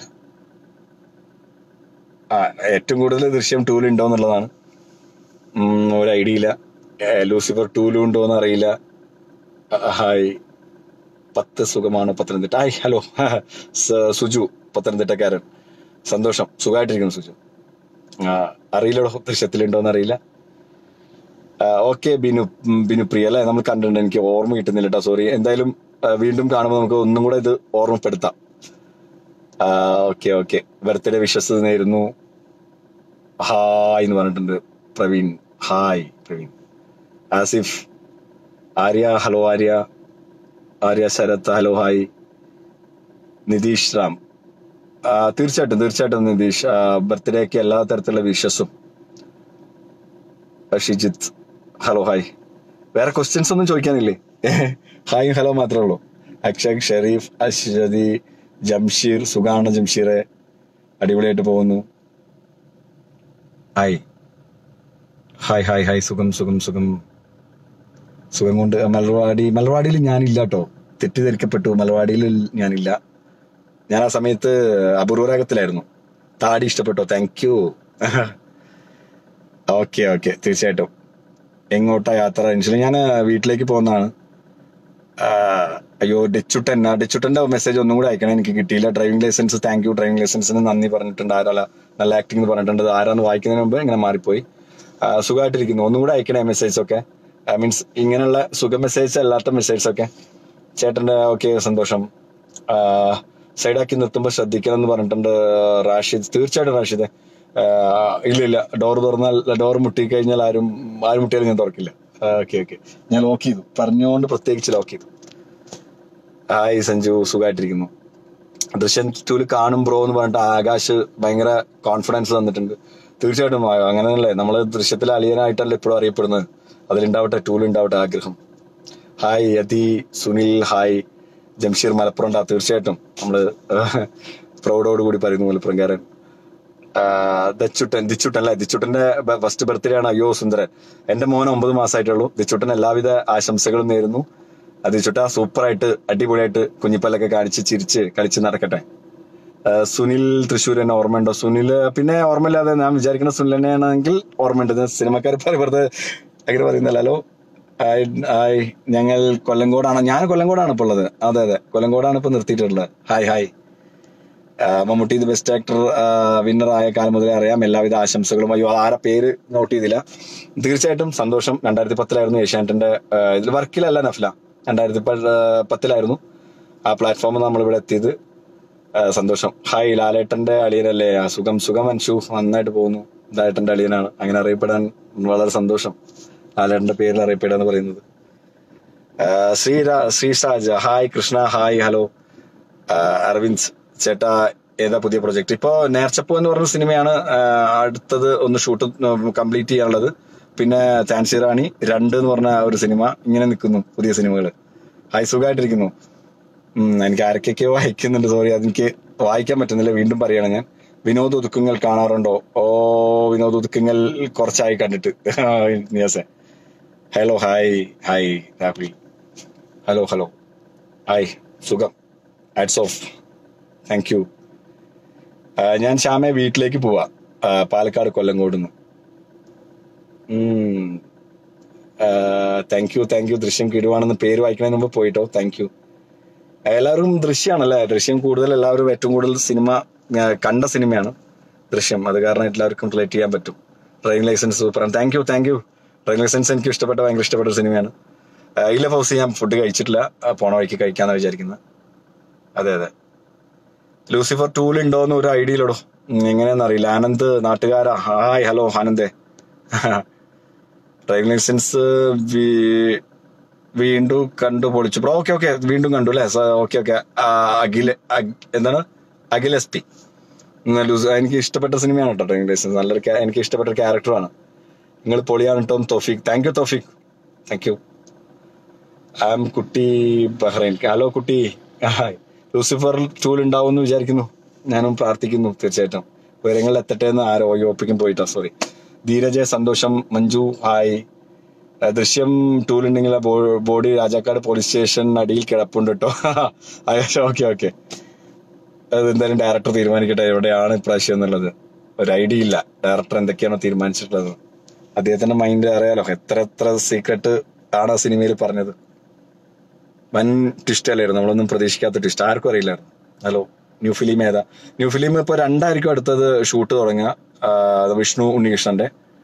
ആ ഏറ്റവും കൂടുതൽ ദൃശ്യം ടൂൽ ഉണ്ടോ എന്നുള്ളതാണ് ഉം, ഒരു ഐഡിയ ഇല്ല ഏ, ലൂസിഫർ ടൂലും ഉണ്ടോ എന്ന് അറിയില്ല ആ, ഹായ് പത്ത് സുഖമാണ് പത്തനംതിട്ട ഹായ് ഹലോ സ- സുജു പത്തനംതിട്ടക്കാരൻ സന്തോഷം സുഖമായിട്ടിരിക്കുന്നു സുജു ആ, അറിയില്ലടോ ദൃശ്യത്തിലുണ്ടോന്ന് അറിയില്ല ഓക്കെ ബിനു ഉം, ബിനു പ്രിയ അല്ലെ നമ്മൾ കണ്ടിട്ടുണ്ട് എനിക്ക് ഓർമ്മ കിട്ടുന്നില്ല കേട്ടോ സോറി എന്തായാലും ആ, വീണ്ടും കാണുമ്പോൾ നമുക്ക് ഒന്നും കൂടെ ഇത് ഓർമ്മപ്പെടുത്താം ഓക്കെ ഓക്കെ ബർത്ത്ഡേ വിഷസ് നേരുന്നു ഹായ് എന്ന് പറഞ്ഞിട്ടുണ്ട് Praveen hi Praveen Asif Arya hello Arya Arya Sarath hello hi Nitheesh Ram ആ, തീർച്ചയായിട്ടും തീർച്ചയായിട്ടും നിതീഷ് ബർത്ത്ഡേക്ക് എല്ലാ തരത്തിലുള്ള വിഷസും ഷിജിത്ത് ഹലോ ഹായ് വേറെ ക്വസ്റ്റ്യൻസ് ഒന്നും ചോദിക്കാനില്ലേ ഹായ് ഹലോ മാത്രമേ ഉള്ളൂ അക്ഷയ് ഷെരീഫ് അശ്വതി ജംഷീർ സുഖാണ് ജംഷീറെ അടിപൊളിയായിട്ട് പോകുന്നു ഹായ് ഹായ് ഹായ് ഹായ് സുഖം സുഖം സുഖം സുഖം കൊണ്ട് മലർവാടി മലർവാടിയിൽ ഞാനില്ല കേട്ടോ തെറ്റിദ്ധരിക്കപ്പെട്ടു മലർവാടിയിൽ ഞാനില്ല ഞാൻ ആ സമയത്ത് അപൂർവരാഗത്തിലായിരുന്നു താടി ഇഷ്ടപ്പെട്ടോ താങ്ക് യു ഓക്കെ ഓക്കെ തീർച്ചയായിട്ടും എങ്ങോട്ടാ യാത്ര ഇൻഷുറ ഞാൻ വീട്ടിലേക്ക് പോകുന്നതാണ് ആ, അയ്യോ ഡെച്ചുട്ടൻ ആ ഡെച്ചുട്ടന്റെ മെസ്സേജ് ഒന്നും കൂടെ അയക്കണം എനിക്ക് കിട്ടിയില്ല driving licence thank you driving ലൈസൻസിന് നന്ദി പറഞ്ഞിട്ടുണ്ട് ആരല്ല നല്ല ആക്ടിംഗ് എന്ന് പറഞ്ഞിട്ടുണ്ട് അത് ആരാന്ന് വായിക്കുന്നതിന് മുമ്പ് ഇങ്ങനെ മാറിപ്പോയി ആ, സുഖമായിട്ടിരിക്കുന്നു ഒന്നും കൂടെ അയക്കണേ മെസ്സേജ് ഒക്കെ മീൻസ് ഇങ്ങനെയുള്ള സുഖ മെസ്സേജ് അല്ലാത്ത മെസ്സേജ് ഒക്കെ ചേട്ടന്റെ ഓക്കെ സന്തോഷം സൈഡാക്കി നിർത്തുമ്പോൾ ശ്രദ്ധിക്കണം എന്ന് പറഞ്ഞിട്ടുണ്ട് റാഷിദ് തീർച്ചയായിട്ടും റാഷിദ് ഇല്ല ഇല്ല ഡോർ തുറന്നാൽ ഡോർ മുട്ടി കഴിഞ്ഞാൽ ആരും ആരും മുട്ടിയാലും ഞാൻ തുറക്കില്ല ഓക്കെ ഓക്കെ ഞാൻ ലോക്ക് ചെയ്തു പറഞ്ഞുകൊണ്ട് പ്രത്യേകിച്ച് ലോക്ക് ചെയ്തു ഹായ് സഞ്ജു സുഖമായിട്ടിരിക്കുന്നു ദൃശ്യം ടൂല് കാണും ബ്രോ എന്ന് പറഞ്ഞിട്ട് ആകാശ് ഭയങ്കര കോൺഫിഡൻസ് തന്നിട്ടുണ്ട് തീർച്ചയായിട്ടും ആ, അങ്ങനെയല്ലേ നമ്മൾ ദൃശ്യത്തിലെ അലിയനായിട്ടല്ലേ ഇപ്പോഴും അറിയപ്പെടുന്നത് അതിലുണ്ടാവട്ടെ ടൂൽ ഉണ്ടാവട്ടെ ആഗ്രഹം ഹായ് യതി സുനിൽ ഹായ് ജംഷീർ മലപ്പുറം ഉണ്ടാ തീർച്ചയായിട്ടും നമ്മള് പ്രൗഡോട് കൂടി പറയുന്നു മലപ്പുറംകാരൻ ആ, ദച്ചുട്ടൻ ദിച്ചുട്ടൻ അല്ലേ ദിച്ചുട്ടന്റെ ഫസ്റ്റ് ബർത്ത്ഡേ ആണ് അയ്യോ സുന്ദരൻ എന്റെ മോൻ ഒമ്പത് മാസമായിട്ടുള്ളൂ ദിച്ചുട്ടൻ എല്ലാവിധ ആശംസകളും നേരുന്നു അത് ദിച്ചുട്ട സൂപ്പറായിട്ട് അടിപൊളിയായിട്ട് കുഞ്ഞിപ്പല്ലൊക്കെ കാണിച്ച് ചിരിച്ച് കളിച്ച് നടക്കട്ടെ ആ, സുനിൽ തൃശ്ശൂർ എന്നെ ഓർമ്മയുണ്ടോ സുനിൽ പിന്നെ ഓർമ്മയില്ലാതെ ഞാൻ വിചാരിക്കുന്ന സുനിൽ തന്നെയാണെങ്കിൽ ഓർമ്മയുണ്ട് ഇത് സിനിമക്കാർ വെറുതെ അങ്ങനെ പറയുന്നല്ലോ ഹായ് ഹായ് ഞങ്ങൾ കൊല്ലങ്കോടാണ് ഞാൻ കൊല്ലങ്കോടാണ് ഇപ്പോൾ ഉള്ളത് അതെ അതെ കൊല്ലങ്കോടാണ് ഇപ്പൊ നിർത്തിയിട്ടുള്ളത് ഹായ് ഹായ് ആ, മമ്മൂട്ടി ഇത് ബെസ്റ്റ് ആക്ടർ വിന്നർ ആയ കാലം മുതലേ അറിയാം എല്ലാവിധ ആശംസകളും അയ്യോ ആരെ പേര് നോട്ട് ചെയ്തില്ല തീർച്ചയായിട്ടും സന്തോഷം രണ്ടായിരത്തി പത്തിലായിരുന്നു ഏഷ്യാനെറ്റിന്റെ ആ, ഇതിൽ വർക്കിലല്ല നഫ്ല രണ്ടായിരത്തി പ- ആ, പത്തിലായിരുന്നു ആ പ്ലാറ്റ്ഫോമിൽ നമ്മളിവിടെ എത്തിയത് ആ, സന്തോഷം ഹായ് ലാലേട്ടന്റെ അളിയനല്ലേ ആ, സുഖം സുഖം അൻഷു നന്നായിട്ട് പോകുന്നു ലാലേട്ടന്റെ അളിയനാണ് അങ്ങനെ അറിയപ്പെടാൻ വളരെ സന്തോഷം ലാലേട്ടന്റെ പേരിൽ അറിയപ്പെടുക എന്ന് പറയുന്നത് ആ, ശ്രീരാ Sreeshaj hi Krishna hi hello ആ, അരവിന്ദ് ചേട്ടാ ഏതാ പുതിയ പ്രൊജക്ട് ഇപ്പോ നേർച്ചപ്പൂ എന്ന് പറഞ്ഞ സിനിമയാണ് ആ, അടുത്തത് ഒന്ന് ഷൂട്ട് കംപ്ലീറ്റ് ചെയ്യാനുള്ളത് പിന്നെ ചാൻസി റാണി രണ്ട് എന്ന് പറഞ്ഞ ഒരു സിനിമ ഇങ്ങനെ നിൽക്കുന്നു പുതിയ സിനിമകൾ ഹായ് സുഖമായിട്ടിരിക്കുന്നു ഉം, എനിക്ക് ആരൊക്കെയൊക്കെയോ വായിക്കുന്നുണ്ട് സോറി അതെനിക്ക് വായിക്കാൻ പറ്റുന്നില്ല വീണ്ടും പറയണം ഞാൻ വിനോദ് ഒതുക്കുങ്ങൾ കാണാറുണ്ടോ ഓ വിനോദ് ഒതുക്കുങ്ങൾ കുറച്ചായി കണ്ടിട്ട് നിയാസെ hello hi hi Rahul hello hello hi സുഖം ആഡ്സ് ഓഫ് താങ്ക് യു ഞാൻ ശ്യാമെ വീട്ടിലേക്ക് പോവാ ആ, പാലക്കാട് കൊല്ലങ്കോട് നിന്ന് താങ്ക് യു താങ്ക് യു ദൃശ്യം കിടുവാണെന്ന് പേര് വായിക്കുന്നതിന് മുമ്പ് പോയിട്ടോ താങ്ക് യു എല്ലാവരും ദൃശ്യമാണല്ലേ ദൃശ്യം കൂടുതൽ എല്ലാവരും ഏറ്റവും കൂടുതൽ സിനിമ ആ, കണ്ട സിനിമയാണ് ദൃശ്യം അത് കാരണം എല്ലാവർക്കും റിലേറ്റ് ചെയ്യാൻ പറ്റും ഡ്രൈവിംഗ് ലൈസൻസ് സൂപ്പറാണ് thank you thank you driving licence എനിക്ക് ഇഷ്ടപ്പെട്ട ഭയങ്കര ഇഷ്ടപ്പെട്ട ഒരു സിനിമയാണ് ആ, ഇല്ല ഫൗസി ഞാൻ ഫുഡ് കഴിച്ചിട്ടില്ല ആ, പോണ വഴിക്ക് കഴിക്കാന്നാണ് വിചാരിക്കുന്നത് അതെ അതെ ലൂസിഫർ ടൂൾ ഉണ്ടോന്ന് ഒരു ഐഡിയ ഇല്ലടോ ഉം, എങ്ങനെയാന്ന് അറിയില്ല ആനന്ദ് നാട്ടുകാരാ ഹായ് ഹലോ ആനന്ദേ ഡ്രൈവിംഗ് ലൈസൻസ് വീ- വീണ്ടും കണ്ടു പൊളിച്ചു ബ്രോ ഓക്കെ ഓക്കെ വീണ്ടും കണ്ടു അല്ലേ ഓക്കെ ഓക്കെ അഖില അഖ്- എന്താണ് അഖിൽ എസ് പി എനിക്ക് ഇഷ്ടപ്പെട്ട സിനിമയാണ് കേട്ടോ ഡ്രൈവിംഗ് ലൈസൻസ് നല്ലൊരു ca- എനിക്ക് ഇഷ്ടപ്പെട്ട ഒരു ക്യാരക്ടറാണ് നിങ്ങൾ പൊളിയാണ് കേട്ടോ Thoufeeq thank you Thoufeeq thank you I M Kutty Bahrain hello Kutty hi Lucifer ടൂൾ ഉണ്ടാവും എന്ന് വിചാരിക്കുന്നു ഞാനും പ്രാർത്ഥിക്കുന്നു തീർച്ചയായിട്ടും വിവരങ്ങളിൽ എത്തട്ടെ എന്ന് ആരോ ഒപ്പിക്കും പോയിട്ടാ സോറി ധീരജ് സന്തോഷം മഞ്ജു ഹായ് ആ, ദൃശ്യം ടൂൾ ഉണ്ടെങ്കിൽ ആ ബോ- ബോഡി രാജാക്കാട് പോലീസ് സ്റ്റേഷൻ അടിയിൽ കിടപ്പുണ്ട് കേട്ടോ ഓക്കെ ഓക്കെ അത് എന്തായാലും ഡയറക്ടർ തീരുമാനിക്കട്ടെ എവിടെയാണ് ഇപ്രാവശ്യം എന്നുള്ളത് ഒരു ഐഡിയ ഇല്ല ഡയറക്ടർ എന്തൊക്കെയാണോ തീരുമാനിച്ചിട്ടുള്ളത് അദ്ദേഹത്തിന്റെ മൈൻഡ് അറിയാലോ എത്ര എത്ര സീക്രട്ട് ആണ് ആ സിനിമയിൽ പറഞ്ഞത് വൻ ട്വിസ്റ്റ് അല്ലായിരുന്നു നമ്മളൊന്നും പ്രതീക്ഷിക്കാത്ത ട്വിസ്റ്റ് ആർക്കും അറിയില്ലായിരുന്നു ഹലോ ന്യൂ ഫിലിം ഏതാ ന്യൂ ഫിലിം ഇപ്പൊ രണ്ടായിരിക്കും അടുത്തത് ഷൂട്ട് തുടങ്ങുക ആ, അത് വിഷ്ണു ഉണ്ണികൃഷ്ണന്റെ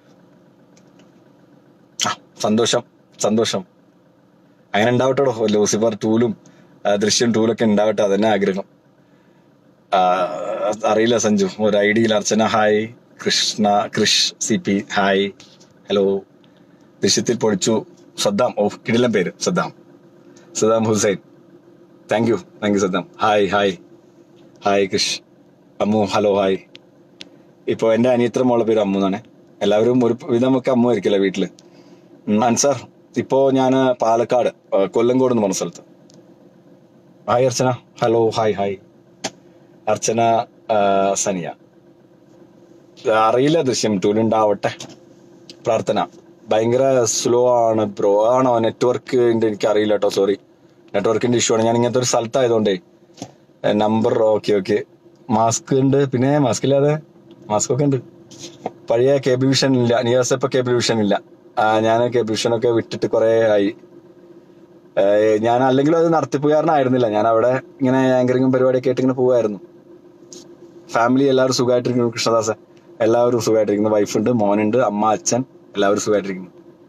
ആ, സന്തോഷം സന്തോഷം അങ്ങനെ ഉണ്ടാവട്ടോ ലൂസിഫർ ടൂലും ആ, ദൃശ്യം ടൂലൊക്കെ ഉണ്ടാവട്ടെ അതന്നെ ആഗ്രഹം ആ, അറിയില്ല സഞ്ജു ഒരു ഐഡിയിൽ Archana hi Krishna Krish C P hi hello ദൃശ്യത്തിൽ പൊളിച്ചു സദ്ദാം ഓ കിടിലം പേര് Saddam Saddam Hussain thank you thank you Saddam hi hi hi Krish Ammu hello hi ഇപ്പോൾ എൻ്റെ അനിയത്ര മോളുടെ പേര് അമ്മു എന്നാണ് എല്ലാവരും ഒരു വിധമൊക്കെ അമ്മു ആയിരിക്കില്ല വീട്ടില് ഉം, അൻസാർ ഇപ്പോ ഞാൻ പാലക്കാട് ആ, കൊല്ലങ്കോട് എന്ന് പറഞ്ഞ സ്ഥലത്ത് hi Archana hello hi hi Archana ആ, സനിയ അറിയില്ല ദൃശ്യം ടൂലുണ്ടാവട്ടെ പ്രാർത്ഥന ഭയങ്കര സ്ലോ ആണ് ബ്രോ ആണോ നെറ്റ്വർക്ക് എനിക്ക് അറിയില്ല കേട്ടോ സോറി നെറ്റ്വർക്കിന്റെ ഇഷ്യൂ ആണ് ഞാൻ ഇങ്ങനത്തെ ഒരു സ്ഥലത്തായതുകൊണ്ടേ നമ്പർ ഓക്കെ ഓക്കെ മാസ്ക് ഉണ്ട് പിന്നെ മാസ്ക് ഇല്ലാതെ മാസ്ക് ഒക്കെ ഉണ്ട് പഴയ കേബിൾ വിഷൻ ഇല്ല നിയാസ് ഇപ്പൊ കേബിൾ വിഷൻ ഇല്ല ഞാൻ കേബിൾ വിഷൻ ഒക്കെ വിട്ടിട്ട് കുറെ ആയി ആ, ഞാൻ അല്ലെങ്കിലും അത് നടത്തിപ്പുകാരനായിരുന്നില്ല ഞാൻ അവിടെ ഇങ്ങനെ ആങ്കറിങ്ങും പരിപാടിയൊക്കെ ആയിട്ട് ഇങ്ങനെ പോവായിരുന്നു ഫാമിലി എല്ലാവരും സുഖമായിട്ടിരിക്കുന്നു കൃഷ്ണദാസ എല്ലാവരും സുഖമായിട്ടിരിക്കുന്നു വൈഫുണ്ട് മോനുണ്ട് അമ്മ അച്ഛൻ എല്ലാവരും സുഖമായിട്ടിരിക്കുന്നു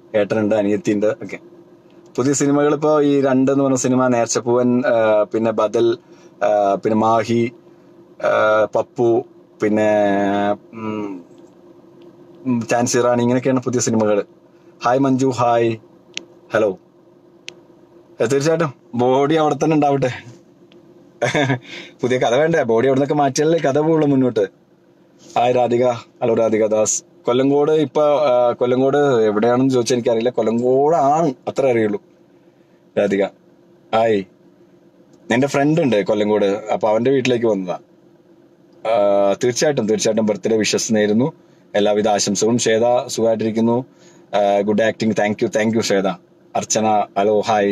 ഏട്ടനുണ്ട് അനിയത്തിയുണ്ട് ഓക്കെ പുതിയ സിനിമകൾ ഇപ്പോൾ ഈ രണ്ട് എന്ന് പറഞ്ഞ സിനിമ നേർച്ചപ്പൂവൻ ആ, പിന്നെ ബദൽ ആ, പിന്നെ മാഹി ആ, പപ്പു പിന്നെ ഉം, ഉം, ചാൻസി റാണി ഇങ്ങനെയൊക്കെയാണ് പുതിയ സിനിമകൾ ഹായ് മഞ്ജു ഹായ് ഹലോ ഏ, തീർച്ചയായിട്ടും ബോഡി അവിടെ തന്നെ ഉണ്ടാവട്ടെ പുതിയ കഥ വേണ്ടേ ബോഡി അവിടെ നിന്നൊക്കെ മാറ്റിയാലേ കഥ പോകുള്ളൂ മുന്നോട്ട് ഹായ് രാധിക ഹലോ രാധിക ദാസ് കൊല്ലങ്കോട് ഇപ്പൊ ആ, കൊല്ലങ്കോട് എവിടെയാണെന്ന് ചോദിച്ചാൽ എനിക്കറിയില്ല കൊല്ലങ്കോടാണ് അത്ര അറിയുള്ളൂ രാധിക ഹായ് എന്റെ ഫ്രണ്ട് ഉണ്ട് കൊല്ലങ്കോട് അപ്പൊ അവന്റെ വീട്ടിലേക്ക് വന്നതാ ആ, തീർച്ചയായിട്ടും തീർച്ചയായിട്ടും ബർത്ത്ഡേ വിഷസ് നേരുന്നു എല്ലാവിധ ആശംസകളും ശ്വേത സുഖമായിട്ടിരിക്കുന്നു good acting thank you thank you Shweta Archana hello hi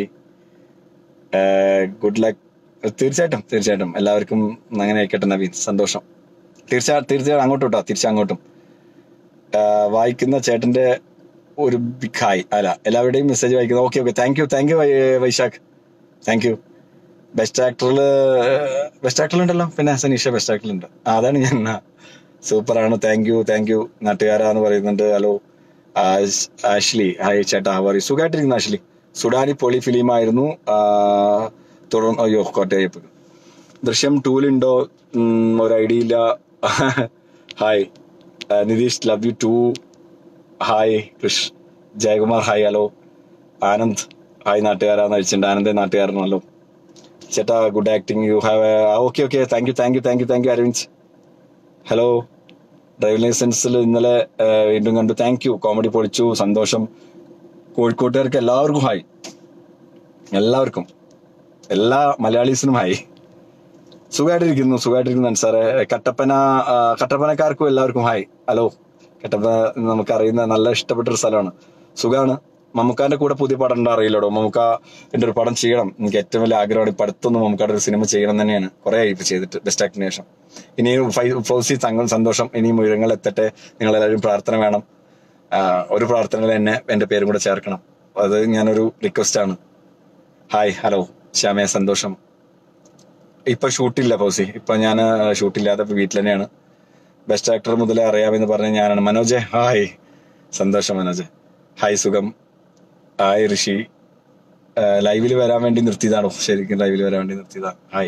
good luck തീർച്ചയായിട്ടും തീർച്ചയായിട്ടും എല്ലാവർക്കും അങ്ങനെ ആയിക്കട്ടെ നവീൻ സന്തോഷം തീർച്ചയായും തീർച്ചയായും അങ്ങോട്ടും കേട്ടോ തിരിച്ചങ്ങോട്ടും ആ, വായിക്കുന്ന ചേട്ടന്റെ ഒരു ബിഗ് ഹായ് അല്ല എല്ലാവരുടെയും മെസ്സേജ് വായിക്കുന്നത് okay okay thank you thank you Vaishakh thank you best ആക്ടറിൽ ബെസ്റ്റ് ആക്ടറിലുണ്ടല്ലോ പിന്നെ സനീഷ ബെസ്റ്റ് ആക്ടറിലുണ്ട് ആ, അതാണ് ഞാൻ സൂപ്പറാണ് താങ്ക് യു താങ്ക് യു നാട്ടുകാരാന്ന് പറയുന്നുണ്ട് ഹലോ ആഷ്- ആഷ്ലി ഹായ് ചേട്ടാ ഹവാറി സുഖമായിട്ടിരിക്കുന്നു ആഷ്ലി സുഡാനി പൊളി ഫിലിമായിരുന്നു ആ, തുടർന്ന് അയ്യോ കോട്ടയപ്പ് ദൃശ്യം ടൂലുണ്ടോ ഉം, ഒരു ഐഡിയ ഇല്ല ഹായ് ആ, Nitish love you too hi Krish Jayakumar hi hello Anand hi നാട്ടുകാരാന്ന് അയച്ചിട്ടുണ്ട് ആനന്ദ നാട്ടുകാരനല്ലോ ചേട്ടാ good acting you have okay okay thank you thank you thank you thank you Aravind hello driving ലൈസൻസിൽ ഇന്നലെ ആ, വീണ്ടും കണ്ടു താങ്ക് യു കോമഡി പൊളിച്ചു സന്തോഷം കോഴിക്കോട്ടുകാർക്ക് എല്ലാവർക്കും ഹായ് എല്ലാവർക്കും എല്ലാ മലയാളീസിനും ഹായ് സുഖമായിട്ടിരിക്കുന്നു സുഖമായിട്ടിരിക്കുന്നു അൻസാറെ കട്ടപ്പന ആ, കട്ടപ്പനക്കാർക്കും എല്ലാവർക്കും ഹായ് ഹലോ കട്ടപ്പന നമുക്കറിയുന്ന നല്ല ഇഷ്ടപ്പെട്ട ഒരു സ്ഥലമാണ് സുഖമാണ് മമ്മൂക്കാന്റെ കൂടെ പുതിയ പടം ഉണ്ടോ അറിയില്ലടോ മമ്മൂക്ക എന്റെ ഒരു പടം ചെയ്യണം എനിക്ക് ഏറ്റവും വലിയ ആഗ്രഹമാണ് ഇപ്പൊ അടുത്തൊന്നും മമ്മൂക്കാടെ ഒരു സിനിമ ചെയ്യണം തന്നെയാണ് കുറെ ആയി ഇപ്പൊ ചെയ്തിട്ട് ബെസ്റ്റ് ആക്ടിന് ശേഷം ഇനിയും ഫൈ- ഫൗസി തങ്ങൾ സന്തോഷം ഇനിയും ഉയരങ്ങൾ എത്തട്ടെ നിങ്ങൾ എല്ലാവരും പ്രാർത്ഥന വേണം ആ, ഒരു പ്രാർത്ഥനയിൽ എന്നെ എന്റെ പേരും കൂടെ ചേർക്കണം അത് ഞാനൊരു റിക്വസ്റ്റ് ആണ് ഹായ് ഹലോ ശ്യാമയ സന്തോഷം ഇപ്പൊ ഷൂട്ടില്ല ഫൗസി ഇപ്പൊ ഞാൻ ഷൂട്ടില്ലാതെ ഇപ്പൊ വീട്ടിൽ തന്നെയാണ് ബെസ്റ്റ് ആക്ടർ മുതലേ അറിയാമെന്ന് പറഞ്ഞ ഞാനാണ് മനോജ് ഹായ് സന്തോഷം മനോജ് ഹായ് സുഖം ഹായ് ഋഷി ലൈവിൽ വരാൻ വേണ്ടി നിർത്തിയതാണോ ശരിക്കും ലൈവിൽ വരാൻ വേണ്ടി നിർത്തിയതാ ഹായ്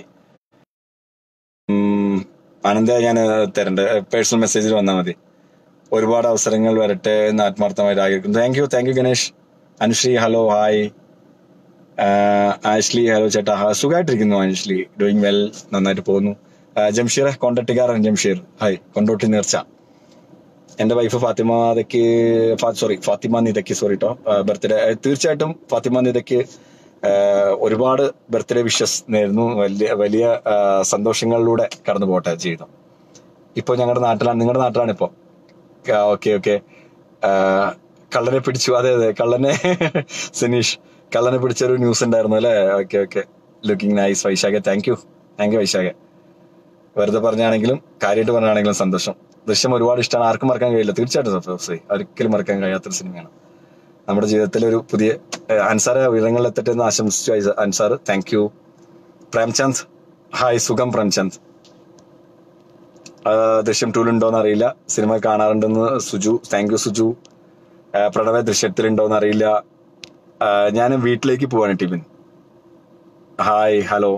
ഉം, ആനന്ദ ഞാൻ തരണ്ട് പേഴ്സണൽ മെസ്സേജിൽ വന്നാൽ മതി ഒരുപാട് അവസരങ്ങൾ വരട്ടെ എന്ന് ആത്മാർത്ഥമായിട്ട് ആഗ്രഹിക്കുന്നു thank you thank you Ganesh Anushree hello hi ah Ashley hello ചേട്ടാ ഹാ സുഖമായിട്ടിരിക്കുന്നു ആഷ്ലി ഡൂയിങ് വെൽ നന്നായിട്ട് പോകുന്നു ആഹ് ജംഷീർ കോണ്ടട്ടിക്കാരൻ ജംഷീർ ഹായ് കൊണ്ടോട്ടി നേർച്ച എന്റെ വൈഫ് ഫാത്തിമ നിതയ്ക്ക് സോറി ഫാത്തിമ നിതയ്ക്ക് സോറി കേട്ടോ ബർത്ത്ഡേ തീർച്ചയായിട്ടും ഫാത്തിമ നിതയ്ക്ക് ആഹ് ഒരുപാട് ബർത്ത്ഡേ വിഷസ് നേരുന്നു വലിയ വലിയ ആഹ് സന്തോഷങ്ങളിലൂടെ കടന്നു പോട്ടെ ജീവിതം ഇപ്പൊ ഞങ്ങളുടെ നാട്ടിലാണ് നിങ്ങളുടെ നാട്ടിലാണ് ഇപ്പൊ ഓക്കെ ഓക്കെ കള്ളനെ പിടിച്ചു അതെ അതെ കള്ളനെ സനീഷ് കള്ളനെ പിടിച്ചൊരു ന്യൂസ് ഉണ്ടായിരുന്നു അല്ലേ ഓക്കെ ഓക്കെ ലുക്കിംഗ് നൈസ് വൈശാഖ താങ്ക് യു താങ്ക് യു വൈശാഖ വെറുതെ പറഞ്ഞാണെങ്കിലും കാര്യമായിട്ട് പറഞ്ഞാണെങ്കിലും സന്തോഷം ദൃശ്യം ഒരുപാട് ഇഷ്ടമാണ് ആർക്കും മറക്കാൻ കഴിയില്ല തീർച്ചയായിട്ടും സന്തോഷമായി ഒരിക്കലും മറക്കാൻ കഴിയാത്തൊരു സിനിമയാണ് നമ്മുടെ ജീവിതത്തിലെ ഒരു പുതിയ ഏഹ്, അൻസാറെ ഉയരങ്ങളിൽ എത്തട്ടെ എന്ന് ആശംസിച്ചു ഐസ- Ansar thank you Premchand hi സുഖം പ്രേംചന്ദ് ആ, ദൃശ്യം ടൂലുണ്ടോന്ന് അറിയില്ല സിനിമ കാണാറുണ്ടെന്ന് സുജു താങ്ക് യു സുജു ആ, പ്രണവേ ദൃശ്യത്തിലുണ്ടോന്ന് അറിയില്ല ഞാൻ വീട്ടിലേക്ക് പോവാണ് ടിബിൻ ഹായ് ഹലോ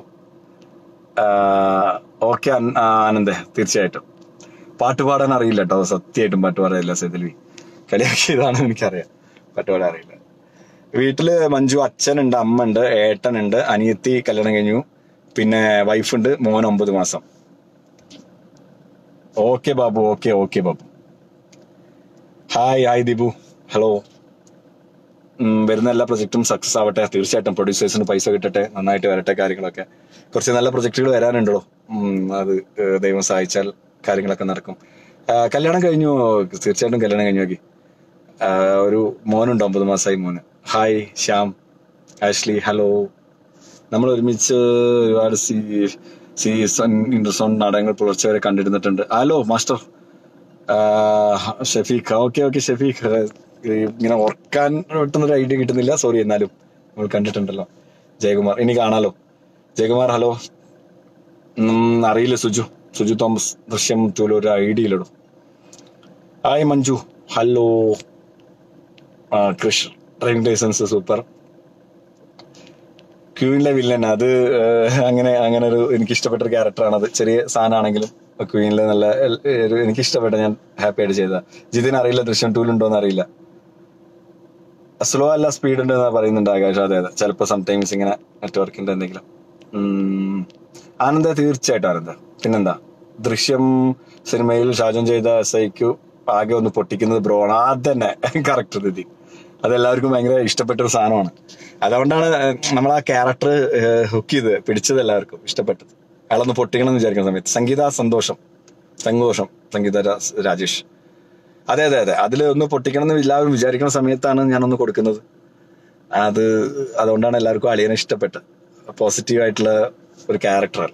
ഓക്കെ ആനന്ദേ തീർച്ചയായിട്ടും പാട്ട് പാടാൻ അറിയില്ല കേട്ടോ സത്യമായിട്ടും പാട്ട് പാടില്ല സെതിൽവി കളിയാക്കിയതാണെന്ന് എനിക്കറിയാം പാട്ട് പാടാൻ അറിയില്ല വീട്ടില് മഞ്ജു അച്ഛനുണ്ട് അമ്മ ഉണ്ട് ഏട്ടനുണ്ട് അനിയത്തി കല്യാണം കഴിഞ്ഞു പിന്നെ വൈഫുണ്ട് മോൻ ഒമ്പത് മാസം okay Babu okay okay Babu hi hi Deepu hello ഉം, വരുന്ന എല്ലാ പ്രൊജക്റ്റും സക്സസ് ആവട്ടെ തീർച്ചയായിട്ടും പ്രൊഡ്യൂസേഴ്സിന് പൈസ കിട്ടട്ടെ നന്നായിട്ട് വരട്ടെ കാര്യങ്ങളൊക്കെ കുറച്ച് നല്ല പ്രൊജക്റ്റുകൾ വരാനുണ്ടല്ലോ ഉം, അത് ഏഹ്, ദൈവം സഹായിച്ചാൽ കാര്യങ്ങളൊക്കെ നടക്കും ആ, കല്യാണം കഴിഞ്ഞു തീർച്ചയായിട്ടും കല്യാണം കഴിഞ്ഞു നോക്കി ആ, ഒരു മോനുണ്ട് ഒമ്പത് മാസമായി മോന് ഹായ് ശ്യാം ആഷ്ലി ഹലോ നമ്മൾ ഒരുമിച്ച് ഒരുപാട് സീ സീസൺ ഇൻട്രസോൺ നാടകങ്ങൾ പുലർച്ചെ വരെ കണ്ടിരുന്നിട്ടുണ്ട് hello master ah Shafeeq okay okay Shafeeq ഈ ഇങ്ങനെ ഓർക്കാൻ പെട്ടെന്നൊരു ഐഡിയ കിട്ടുന്നില്ല സോറി എന്നാലും നമ്മൾ കണ്ടിട്ടുണ്ടല്ലോ ജയകുമാർ ഇനി കാണാലോ ജയകുമാർ ഹലോ ഉം, അറിയില്ല സുജു സുജു തോമസ് ദൃശ്യം ടൂല ഒരു ഐഡിയ ഇല്ലടോ ഹായ് മഞ്ജു ഹലോ ആ കൃഷ് ഡ്രൈവിംഗ് ലൈസൻസ് സൂപ്പർ ക്യൂയിനിലെ വില്ലൻ അത് ഏഹ്, അങ്ങനെ അങ്ങനെ ഒരു എനിക്ക് ഇഷ്ടപ്പെട്ട ഒരു ക്യാരക്ടറാണ് അത് ചെറിയ സാധനമാണെങ്കിലും ക്യൂയിനിലെ നല്ല എൽ- ഒരു എനിക്ക് ഇഷ്ടപ്പെട്ട ഞാൻ ഹാപ്പി ആയിട്ട് ചെയ്ത ജിതിന് അറിയില്ല ദൃശ്യം ടൂലുണ്ടോ എന്ന് അറിയില്ല സ്ലോ അല്ല സ്പീഡ് ഉണ്ട് എന്ന് പറയുന്നുണ്ട് ആകാശ് അതെ അതെ ചിലപ്പോൾ സംടൈംസ് ഇങ്ങനെ നെറ്റ്വർക്കിന്റെ എന്തെങ്കിലും ഉം. ആനന്ദ തീർച്ചയായിട്ടും ആനന്ദ പിന്നെന്താ ദൃശ്യം സിനിമയിൽ ഷാജൻ ചെയ്ത എസ് ഐക്കു ആകെ ഒന്ന് പൊട്ടിക്കുന്നത് ബ്രോണ് അതന്നെ കറക്റ്റ് രീതി അതെല്ലാവർക്കും ഭയങ്കര ഇഷ്ടപ്പെട്ട ഒരു സാധനമാണ് അതുകൊണ്ടാണ് നമ്മൾ ആ ക്യാരക്ടർ ഹുക്ക് ചെയ്ത് പിടിച്ചത് എല്ലാവർക്കും ഇഷ്ടപ്പെട്ടത് അയാളൊന്ന് പൊട്ടിക്കണം എന്ന് വിചാരിക്കുന്ന സമയത്ത് സംഗീത സന്തോഷം സന്തോഷം സംഗീത രാ- രാജേഷ് അതെ അതെ അതെ അതിൽ ഒന്ന് പൊട്ടിക്കണം എന്ന് എല്ലാവരും വിചാരിക്കുന്ന സമയത്താണ് ഞാനൊന്ന് കൊടുക്കുന്നത് അത് അതുകൊണ്ടാണ് എല്ലാവർക്കും അളിയനെ ഇഷ്ടപ്പെട്ടത് പോസിറ്റീവ് ആയിട്ടുള്ള ഒരു ക്യാരക്ടർ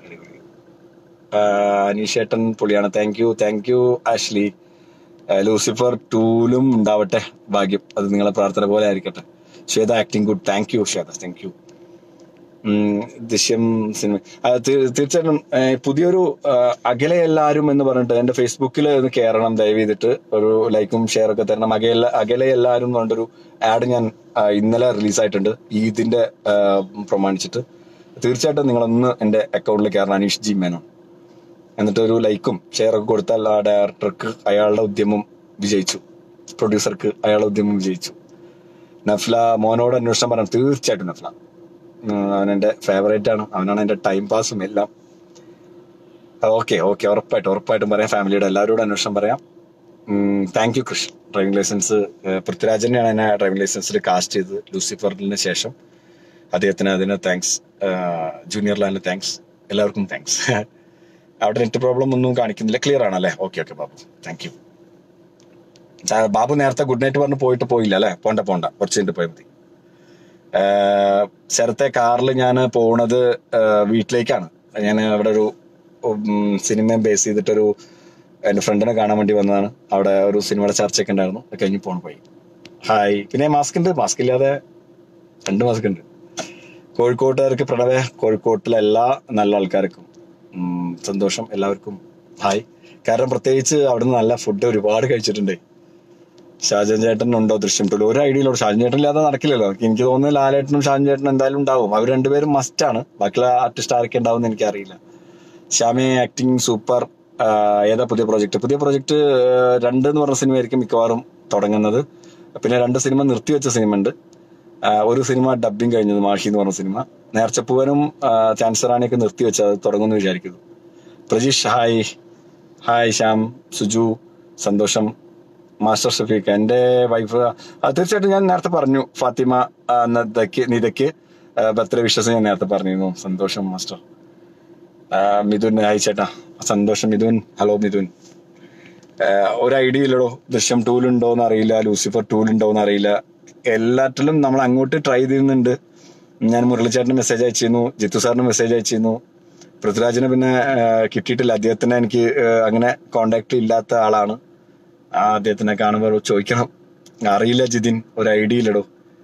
അനീഷേട്ടൻ പുള്ളിയാണ് thank you thank you Ashley ആ, ലൂസിഫർ ടൂലും ഉണ്ടാവട്ടെ ഭാഗ്യം അത് നിങ്ങളെ പ്രാർത്ഥന പോലെ ആയിരിക്കട്ടെ Shweta acting good thank you Shweta thank you ഉം, ദൃശ്യം സിനിമ ആ, തീ- തീർച്ചയായിട്ടും ഏ, പുതിയൊരു ആ, അകലെ എല്ലാരും എന്ന് പറഞ്ഞിട്ട് എന്റെ ഫേസ്ബുക്കിൽ ഒന്ന് കയറണം ദയവ് ചെയ്തിട്ട് ഒരു ലൈക്കും ഷെയർ ഒക്കെ തരണം അകലെ അകലെ എല്ലാരും എന്ന് പറഞ്ഞിട്ടൊരു ആഡ് ഞാൻ ആ, ഇന്നലെ റിലീസായിട്ടുണ്ട് ഈദിന്റെ ആ, പ്രമാണിച്ചിട്ട് തീർച്ചയായിട്ടും നിങ്ങളൊന്ന് എന്റെ അക്കൗണ്ടിൽ കയറണം അനീഷ് ജി മേനോൻ എന്നിട്ട് ഒരു ലൈക്കും ഷെയർ ഒക്കെ കൊടുത്താൽ ആ ഡയറക്ടർക്ക് അയാളുടെ ഉദ്യമം വിജയിച്ചു പ്രൊഡ്യൂസർക്ക് അയാളുടെ ഉദ്യമം വിജയിച്ചു നഫ്ല മോനോട് അന്വേഷണം പറയാം തീർച്ചയായിട്ടും നഫ്ല ഉം, അവൻ എന്റെ ഫേവറേറ്റ് ആണ് അവനാണ് എന്റെ ടൈം പാസും എല്ലാം ഓക്കെ ഓക്കെ ഉറപ്പായിട്ടും ഉറപ്പായിട്ടും പറയാം ഫാമിലിയുടെ എല്ലാവരോടും അന്വേഷണം പറയാം thank you Krishnan driving license പൃഥ്വിരാജനെയാണ് എന്നെ ഡ്രൈവിംഗ് ലൈസൻസിൽ കാസ്റ്റ് ചെയ്തത് ലൂസിഫറിന് ശേഷം അദ്ദേഹത്തിന് അതിന് താങ്ക്സ് ജൂനിയർ ലാലിന് താങ്ക്സ് എല്ലാവർക്കും താങ്ക്സ് അവിടെ നെറ്റ് പ്രോബ്ലം ഒന്നും കാണിക്കുന്നില്ല ക്ലിയർ ആണല്ലേ okay okay Babu thank you Babu നേരത്തെ ഗുഡ് നൈറ്റ് പറഞ്ഞ് പോയിട്ട് പോയില്ല അല്ലേ പോണ്ട പോണ്ട കുറച്ച് കഴിഞ്ഞിട്ട് പോയാൽ മതി ആഹ് ശരത്തെ കാറിൽ ഞാൻ പോണത് ആഹ് വീട്ടിലേക്കാണ് ഞാൻ അവിടെ ഒരു സിനിമ ബേസ് ചെയ്തിട്ടൊരു എന്റെ ഫ്രണ്ടിനെ കാണാൻ വേണ്ടി വന്നതാണ് അവിടെ ഒരു സിനിമയുടെ ചർച്ചയൊക്കെ ഉണ്ടായിരുന്നു അത് കഴിഞ്ഞ് പോണ പോയി ഹായ് പിന്നെ മാസ്ക് ഉണ്ട് മാസ്ക് ഇല്ലാതെ രണ്ട് മാസ്ക് ഉണ്ട് കോഴിക്കോട്ടുകാർക്ക് പ്രണവേ കോഴിക്കോട്ടിലെ എല്ലാ നല്ല ആൾക്കാർക്കും ഉം, സന്തോഷം എല്ലാവർക്കും ഹായ് കാരണം പ്രത്യേകിച്ച് അവിടുന്ന് നല്ല ഫുഡ് ഒരുപാട് കഴിച്ചിട്ടുണ്ട് ഷാജൻ ചേട്ടൻ ഉണ്ടോ ദൃശ്യം ടു ഒരു ഐഡിയ ഉള്ളൂ ഷാജൻ ചേട്ടൻ ഇല്ലാതെ നടക്കില്ലല്ലോ എനിക്ക് തോന്നുന്നു ലാലേട്ടനും ഷാജൻ ചേട്ടനും എന്തായാലും ഉണ്ടാവും അവർ രണ്ടുപേരും മസ്റ്റ് ആണ് ബാക്കിയുള്ള ആർട്ടിസ്റ്റ് ആരൊക്കെ ഉണ്ടാവും എന്ന് എനിക്കറിയില്ല ശ്യാമെ ആക്ടിങ് സൂപ്പർ ഏതാ പുതിയ പ്രോജക്റ്റ് പുതിയ പ്രോജക്റ്റ് രണ്ട് എന്ന് പറഞ്ഞ സിനിമയായിരിക്കും മിക്കവാറും തുടങ്ങുന്നത് പിന്നെ രണ്ട് സിനിമ നിർത്തിവെച്ച സിനിമ ഉണ്ട് ആ, ഒരു സിനിമ ഡബിങ് കഴിഞ്ഞത് മാഷി എന്ന് പറഞ്ഞ സിനിമ നേർച്ചപ്പൂവനും ചാൻസറാണിയൊക്കെ നിർത്തിവെച്ച് അത് തുടങ്ങുമെന്ന് വിചാരിക്കുന്നു പ്രജീഷ് ഹായ് ഹായ് ശ്യാം സുജു സന്തോഷം മാസ്റ്റർ ഷഫീഖ് എന്റെ വൈഫ് തീർച്ചയായിട്ടും ഞാൻ നേരത്തെ പറഞ്ഞു ഫാത്തിമ ആ, നദയ്ക്ക് നിതയ്ക്ക് ബർത്ത്ഡേ വിശ്വസം ഞാൻ നേരത്തെ പറഞ്ഞിരുന്നു സന്തോഷം മാസ്റ്റർ ആ, മിഥുൻ ഹായ് ചേട്ടാ സന്തോഷം മിഥുൻ ഹലോ മിഥുൻ ആ, ഒരു ഐഡിയ ഇല്ലടോ ദൃശ്യം ടൂലുണ്ടോ എന്ന് അറിയില്ല ലൂസിഫർ ടൂലുണ്ടോ എന്ന് അറിയില്ല എല്ലാറ്റിലും നമ്മൾ അങ്ങോട്ട് ട്രൈ ചെയ്യുന്നുണ്ട് ഞാൻ മുരളിച്ചേട്ടന് മെസ്സേജ് അയച്ചിരുന്നു ജിത്തു സാറിന് മെസ്സേജ് അയച്ചിരുന്നു പൃഥ്വിരാജിനെ പിന്നെ ആ, കിട്ടിയിട്ടില്ല അദ്ദേഹത്തിന് എനിക്ക് ആ, അങ്ങനെ കോണ്ടാക്ട് ഇല്ലാത്ത ആളാണ് ആ, അദ്ദേഹത്തിനെ കാണുമ്പോൾ ചോദിക്കണം അറിയില്ല ജിതിൻ ഒരു ഐഡിയ ഇല്ലടോ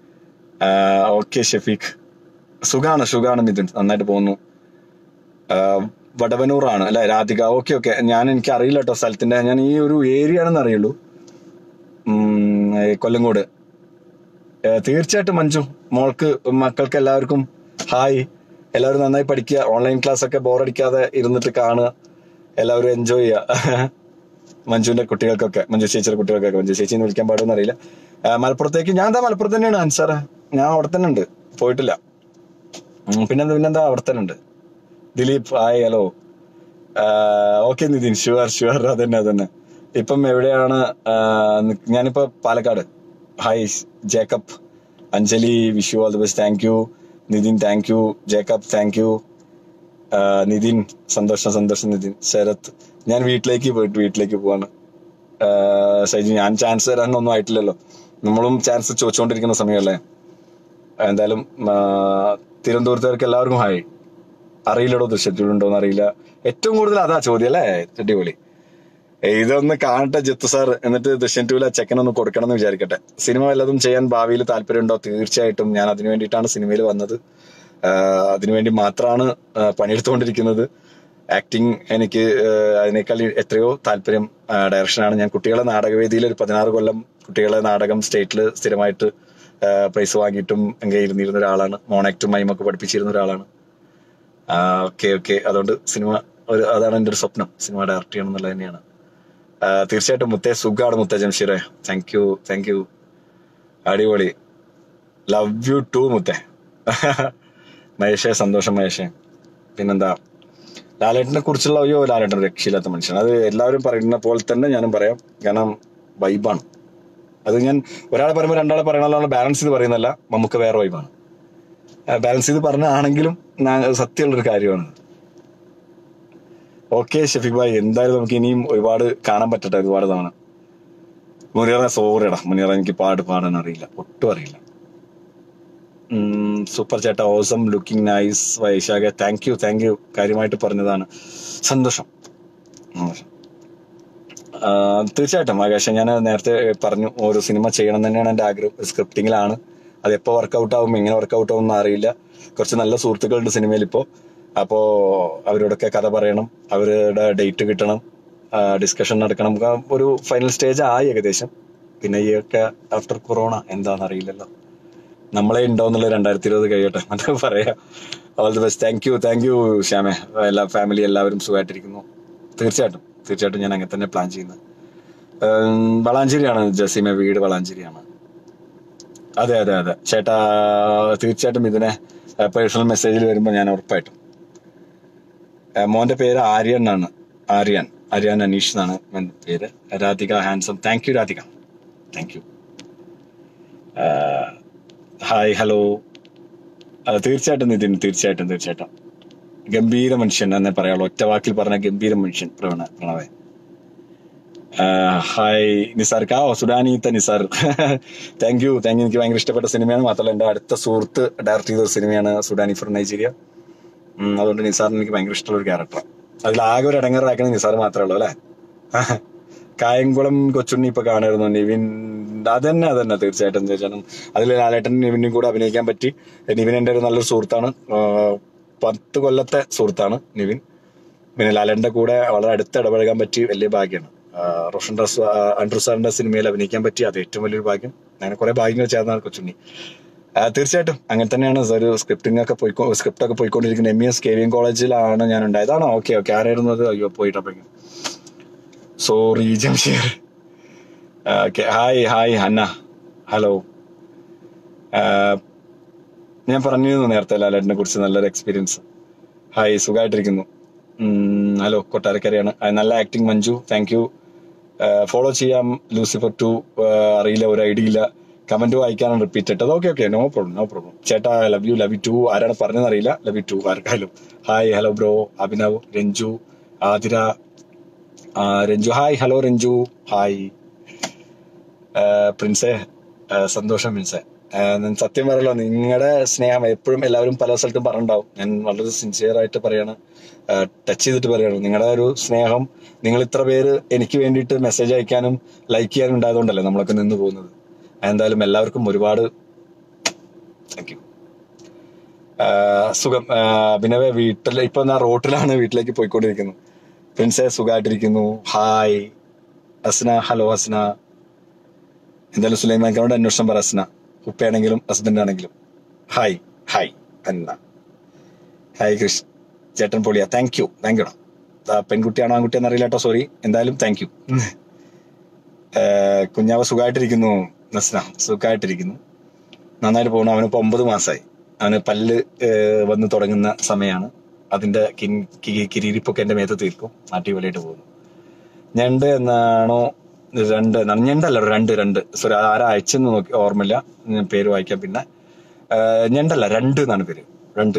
ഓക്കെ ഷഫീഖ് സുഖാണ് സുഖാണ് മിഥുൻ നന്നായിട്ട് പോകുന്നു ആ, വടവനൂറാണ് അല്ലെ രാധിക ഓക്കെ ഓക്കെ ഞാൻ എനിക്ക് അറിയില്ല കേട്ടോ സ്ഥലത്തിന്റെ ഞാൻ ഈ ഒരു ഏരിയ ആണെന്ന് അറിയുള്ളൂ ഉം, ഏ, കൊല്ലങ്കോട് ഏ, തീർച്ചയായിട്ടും മഞ്ജു മോൾക്ക് മക്കൾക്ക് എല്ലാവർക്കും ഹായ് എല്ലാവരും നന്നായി പഠിക്കുക ഓൺലൈൻ ക്ലാസ് ഒക്കെ ബോറടിക്കാതെ ഇരുന്നിട്ട് കാണുക എല്ലാവരും എൻജോയ് ചെയ്യുക മഞ്ജുവിന്റെ കുട്ടികൾക്കൊക്കെ മഞ്ജു ചേച്ചിയുടെ കുട്ടികൾക്കൊക്കെ മഞ്ജു ചേച്ചി എന്ന് വിളിക്കാൻ പാടുമെന്ന് അറിയില്ല ആ, മലപ്പുറത്തേക്ക് ഞാൻ എന്താ മലപ്പുറത്ത് തന്നെയാണ് അൻസാറ ഞാൻ അവിടെ തന്നെ ഉണ്ട് പോയിട്ടില്ല ഉം, പിന്നെന്താ പിന്നെന്താ അവിടെ തന്നെ ഉണ്ട് Dileep hi hello okay Nithin sure sure അതന്നെ അതന്നെ ഇപ്പം എവിടെയാണ് ആ, നി- ഞാനിപ്പോ Palakkad hi Jacob Anjali Vishu all the best thank you Nithin thank you Jacob thank you Nithin സന്തോഷം സന്തോഷം നിതിൻ ശരത് ഞാൻ വീട്ടിലേക്ക് പോയിട്ട് വീട്ടിലേക്ക് പോവാണ് ആ, ഷൈജി ഞാൻ ചാൻസ് തരാനൊന്നും ആയിട്ടില്ലല്ലോ നമ്മളും ചാൻസ് ചോദിച്ചുകൊണ്ടിരിക്കുന്ന സമയമല്ലേ എന്തായാലും ആ, തിരുവനന്തപുരത്തുകാർക്ക് എല്ലാവർക്കും ഹായ് അറിയില്ലടോ ദൃശ്യത്തിലുണ്ടോ എന്ന് അറിയില്ല ഏറ്റവും കൂടുതൽ അതാ ചോദ്യം അല്ലേ അടിപൊളി ഏയ് ഇതൊന്ന് കാണട്ടെ ജിത്തു സാർ എന്നിട്ട് ദൃശ്യം ടൂല ചെക്കൻ ഒന്ന് കൊടുക്കണം എന്ന് വിചാരിക്കട്ടെ സിനിമ വല്ലതും ചെയ്യാൻ ഭാവിയിൽ താല്പര്യമുണ്ടോ തീർച്ചയായിട്ടും ഞാൻ അതിനു വേണ്ടിയിട്ടാണ് സിനിമയിൽ വന്നത് ആഹ് അതിനുവേണ്ടി മാത്രമാണ് ആഹ് പണിയെടുത്തുകൊണ്ടിരിക്കുന്നത് ആക്ടിങ് എനിക്ക് ആഹ് അതിനേക്കാൾ എത്രയോ താല്പര്യം ഡയറക്ഷനാണ് ഞാൻ കുട്ടികളെ നാടകവേദിയിൽ ഒരു പതിനാറ് കൊല്ലം കുട്ടികളെ നാടകം സ്റ്റേറ്റിൽ സ്ഥിരമായിട്ട് പ്രൈസ് വാങ്ങിയിട്ടും എങ്കിൽ ഇരുന്നിരുന്ന ഒരാളാണ് മോണാക്റ്റും മൈമൊക്കെ പഠിപ്പിച്ചിരുന്ന ഒരാളാണ് ഓക്കെ ഓക്കെ അതുകൊണ്ട് സിനിമ ഒരു അതാണ് എൻ്റെ ഒരു സ്വപ്നം സിനിമ ഡയറക്റ്റ് ചെയ്യണം എന്നുള്ളത് തന്നെയാണ് ആ, തീർച്ചയായിട്ടും മുത്തേ സുഖാണ് മുത്തേ ജംഷീറെ താങ്ക് യു താങ്ക് യു അടിപൊളി ലവ് യു ടു മുത്തേ മഹേഷേ സന്തോഷം മഹേഷേ പിന്നെന്താ ലാലേട്ടനെ കുറിച്ചുള്ള അയ്യോ ലാലേട്ടൻ ഒരു രക്ഷയില്ലാത്ത മനുഷ്യൻ അത് എല്ലാവരും പറയുന്ന പോലെ തന്നെ ഞാനും പറയാം കാരണം വൈബാണ് അത് ഞാൻ ഒരാളെ പറയുമ്പോൾ രണ്ടാളെ പറയണല്ലോ ബാലൻസ് ചെയ്ത് പറയുന്നല്ല നമുക്ക് വേറെ വൈബാണ് ബാലൻസ് ചെയ്ത് പറഞ്ഞാണെങ്കിലും സത്യമുള്ളൊരു കാര്യമാണ് ഓക്കെ ഷെഫിക് ഭായ് എന്തായാലും നമുക്ക് ഇനിയും ഒരുപാട് കാണാൻ പറ്റട്ടെ ഒരുപാട് തവണ മുനിയറ സോറിയടാ മുനിയറ എനിക്ക് പാട്ട് പാടാൻ അറിയില്ല ഒട്ടും അറിയില്ല സൂപ്പർ ചേട്ടാ ഓസം ലുക്കിംഗ് നൈസ് വൈശാഖ താങ്ക് യു താങ്ക് യു കാര്യമായിട്ട് പറഞ്ഞതാണ് സന്തോഷം സന്തോഷം. ആ, തീർച്ചയായിട്ടും ആകാശം ഞാൻ നേരത്തെ പറഞ്ഞു ഒരു സിനിമ ചെയ്യണം എന്ന് തന്നെയാണ് എൻ്റെ ആഗ്രഹം സ്ക്രിപ്റ്റിങ്ങിലാണ് അത് എപ്പോൾ വർക്കൗട്ട് ആവും എങ്ങനെ വർക്കൗട്ട് ആവും എന്ന് അറിയില്ല കുറച്ച് നല്ല സുഹൃത്തുക്കളുണ്ട് സിനിമയിൽ ഇപ്പോൾ അപ്പോൾ അവരോടൊക്കെ കഥ പറയണം അവരുടെ ഡേറ്റ് കിട്ടണം ഡിസ്കഷൻ നടക്കണം ആ, ഒരു ഫൈനൽ സ്റ്റേജ് ആയി ഏകദേശം പിന്നെ ഈ ഒക്കെ ആഫ്റ്റർ കൊറോണ എന്താണെന്ന് അറിയില്ലല്ലോ നമ്മളെ ഉണ്ടാവുന്നുള്ള രണ്ടായിരത്തി ഇരുപത് കഴിയട്ടെ എന്നിട്ട് പറയാം all the best thank you thank you ശ്യാമേ എല്ലാ ഫാമിലി എല്ലാവരും സുഖമായിട്ടിരിക്കുന്നു തീർച്ചയായിട്ടും തീർച്ചയായിട്ടും ഞാൻ അങ്ങനെ തന്നെ പ്ലാൻ ചെയ്യുന്നത് ഉം, വളാഞ്ചേരിയാണ് ജസീമ വീട് വളാഞ്ചേരിയാണ് അതെ അതെ അതെ ചേട്ടാ തീർച്ചയായിട്ടും ഇതിനെ പേഴ്സണൽ മെസ്സേജിൽ വരുമ്പോൾ ഞാൻ ഉറപ്പായിട്ടും ഏഹ് മോന്റെ പേര് ആര്യൻ എന്നാണ് ആര്യൻ ആര്യാൻ അനീഷ് എന്നാണ് മോന്റെ പേര് Radhika handsome thank you Radhika thank you hi hello തീർച്ചയായിട്ടും നിതിൻ തീർച്ചയായിട്ടും തീർച്ചയായിട്ടും ഗംഭീര മനുഷ്യൻ എന്നേ പറയാളൂ ഒറ്റ വാക്കിൽ പറഞ്ഞ ഗംഭീര മനുഷ്യൻ പ്രണവ പ്രണവേ ഹായ് നിസാർ കാ സുഡാനീത്ത Nisar thank you thank you എനിക്ക് ഭയങ്കര ഇഷ്ടപ്പെട്ട സിനിമയാണ് മാത്രമല്ല എൻ്റെ അടുത്ത സുഹൃത്ത് ഡയറക്ട് ചെയ്ത ഒരു സിനിമയാണ് സുഡാനി ഫ്രം നൈജീരിയ ഉം, അതുകൊണ്ട് നിസാറിന് എനിക്ക് ഭയങ്കര ഇഷ്ടമുള്ള ഒരു ക്യാരക്ടർ അതിൽ ആകെ ഒരു ഇടങ്ങറാക്കുന്നത് നിസാർ മാത്രമേ ഉള്ളൂ അല്ലേ കായംകുളം കൊച്ചുണ്ണി ഇപ്പൊ കാണായിരുന്നു നിവിൻ അതന്നെ അതന്നെ തീർച്ചയായിട്ടും തീർച്ചയായിട്ടും അതിൽ ലാലേട്ടൻ നിവിനും കൂടെ അഭിനയിക്കാൻ പറ്റി നിവിൻ എൻ്റെ ഒരു നല്ലൊരു സുഹൃത്താണ് ആ, പത്ത് കൊല്ലത്തെ സുഹൃത്താണ് നിവിൻ പിന്നെ ലാലേട്ടന്റെ കൂടെ വളരെ അടുത്ത് ഇടപഴകാൻ പറ്റി വലിയ ഭാഗ്യമാണ് ആ, റോഷൻ ഡ്രസ് അൻഡ്രു സാറിന്റെ സിനിമയിൽ അഭിനയിക്കാൻ പറ്റി അത് ഏറ്റവും വലിയൊരു ഭാഗ്യം അങ്ങനെ കുറെ ഭാഗ്യങ്ങൾ ചേർന്നാണ് കൊച്ചുണ്ണി ആ, തീർച്ചയായിട്ടും അങ്ങനെ തന്നെയാണ് ഒരു സ്ക്രിപ്റ്റിംഗ് ഒക്കെ പോയിക്കോ സ്ക്രിപ്റ്റ് ഒക്കെ പോയിക്കൊണ്ടിരിക്കുന്ന M E S K V M കോളേജിലാണ് ഞാൻ ഉണ്ടായത് ആണോ ഓക്കെ ഓക്കെ ആരായിരുന്നു അത് അയ്യോ പോയിട്ടപ്പോഴേക്കും sorry Jamsheer okay hi hi Hanna hello ഞാൻ പറഞ്ഞിരുന്നു നേരത്തെ ലാലേട്ടിനെ കുറിച്ച് നല്ലൊരു എക്സ്പീരിയൻസ് ഹായ് സുഖമായിട്ടിരിക്കുന്നു ഉം, ഹലോ കൊട്ടാരക്കരയാണ് ആ, നല്ല acting Manju thank you follow ചെയ്യാം ലൂസിഫർ ടു അറിയില്ല ഒരു ഐഡിയ ഇല്ല കമന്റ് വായിക്കാനാണ് റിപ്പീറ്റ് ഇട്ടത് okay okay no problem no problem ചേട്ടാ love you love you too ആരാണ് പറഞ്ഞതെന്ന് അറിയില്ല ലവ് യു ടു ആർക്കായാലും hi hello bro Abhinav Ranju Athira ആ, Ranju hi hello Ranju hi ആ, പ്രിൻസേ ആ, സന്തോഷം പ്രിൻസേ ആ, ഞാൻ സത്യം പറയല്ലോ നിങ്ങളുടെ സ്നേഹം എപ്പോഴും എല്ലാവരും പല സ്ഥലത്തും പറഞ്ഞിട്ടുണ്ടാവും ഞാൻ വളരെ സിൻസിയർ ആയിട്ട് പറയാണ് ടച്ച് ചെയ്തിട്ട് പറയാണ് നിങ്ങളുടെ ഒരു സ്നേഹം നിങ്ങൾ ഇത്ര പേര് എനിക്ക് വേണ്ടിയിട്ട് മെസ്സേജ് അയക്കാനും ലൈക്ക് ചെയ്യാനും ഉണ്ടായതുകൊണ്ടല്ലേ നമ്മളൊക്കെ നിന്ന് പോകുന്നത് എന്തായാലും എല്ലാവർക്കും ഒരുപാട് താങ്ക് യു സുഖം ആ, അഭിനവേ വീട്ടിൽ ഇപ്പൊ ഞാൻ റോട്ടിലാണ് വീട്ടിലേക്ക് പോയിക്കൊണ്ടിരിക്കുന്നത് പ്രിൻസേ സുഖമായിട്ടിരിക്കുന്നു ഹായ് അസ്ന ഹലോ അസ്ന എന്തായാലും സുലൈമാൻ ഖാനോട് അന്വേഷണം പറ അസ്ന ഉപ്പയാണെങ്കിലും ഹസ്ബൻഡ് ആണെങ്കിലും hi hi Anna hi Krish ചേട്ടൻ പൊളിയ താങ്ക് യു താങ്ക് യു പെൺകുട്ടിയാണോ ആൺകുട്ടിയാണെന്ന് അറിയില്ല കേട്ടോ സോറി എന്തായാലും താങ്ക് യു കുഞ്ഞാവ സുഖമായിട്ടിരിക്കുന്നു നസ്ന സുഖമായിട്ടിരിക്കുന്നു നന്നായിട്ട് പോകണം അവനിപ്പോ ഒമ്പത് മാസമായി അവന് പല്ല് ഏഹ്, വന്ന് തുടങ്ങുന്ന സമയമാണ് അതിന്റെ കിൻ- കി- കിരീരിപ്പൊക്കെ എന്റെ മേത്ത് തീർക്കും അടിപൊളിയായിട്ട് പോകുന്നു ഞണ്ട് എന്നാണോ രണ്ട് എന്നാണ് ഞണ്ടല്ല രണ്ട് രണ്ട് സോറി ആരാ അയച്ചെന്ന് നോക്കി ഓർമ്മയില്ല ഞാൻ പേര് വായിക്കാം പിന്നെ ഏഹ്, ഞണ്ടല്ല രണ്ട് എന്നാണ് പേര് രണ്ട്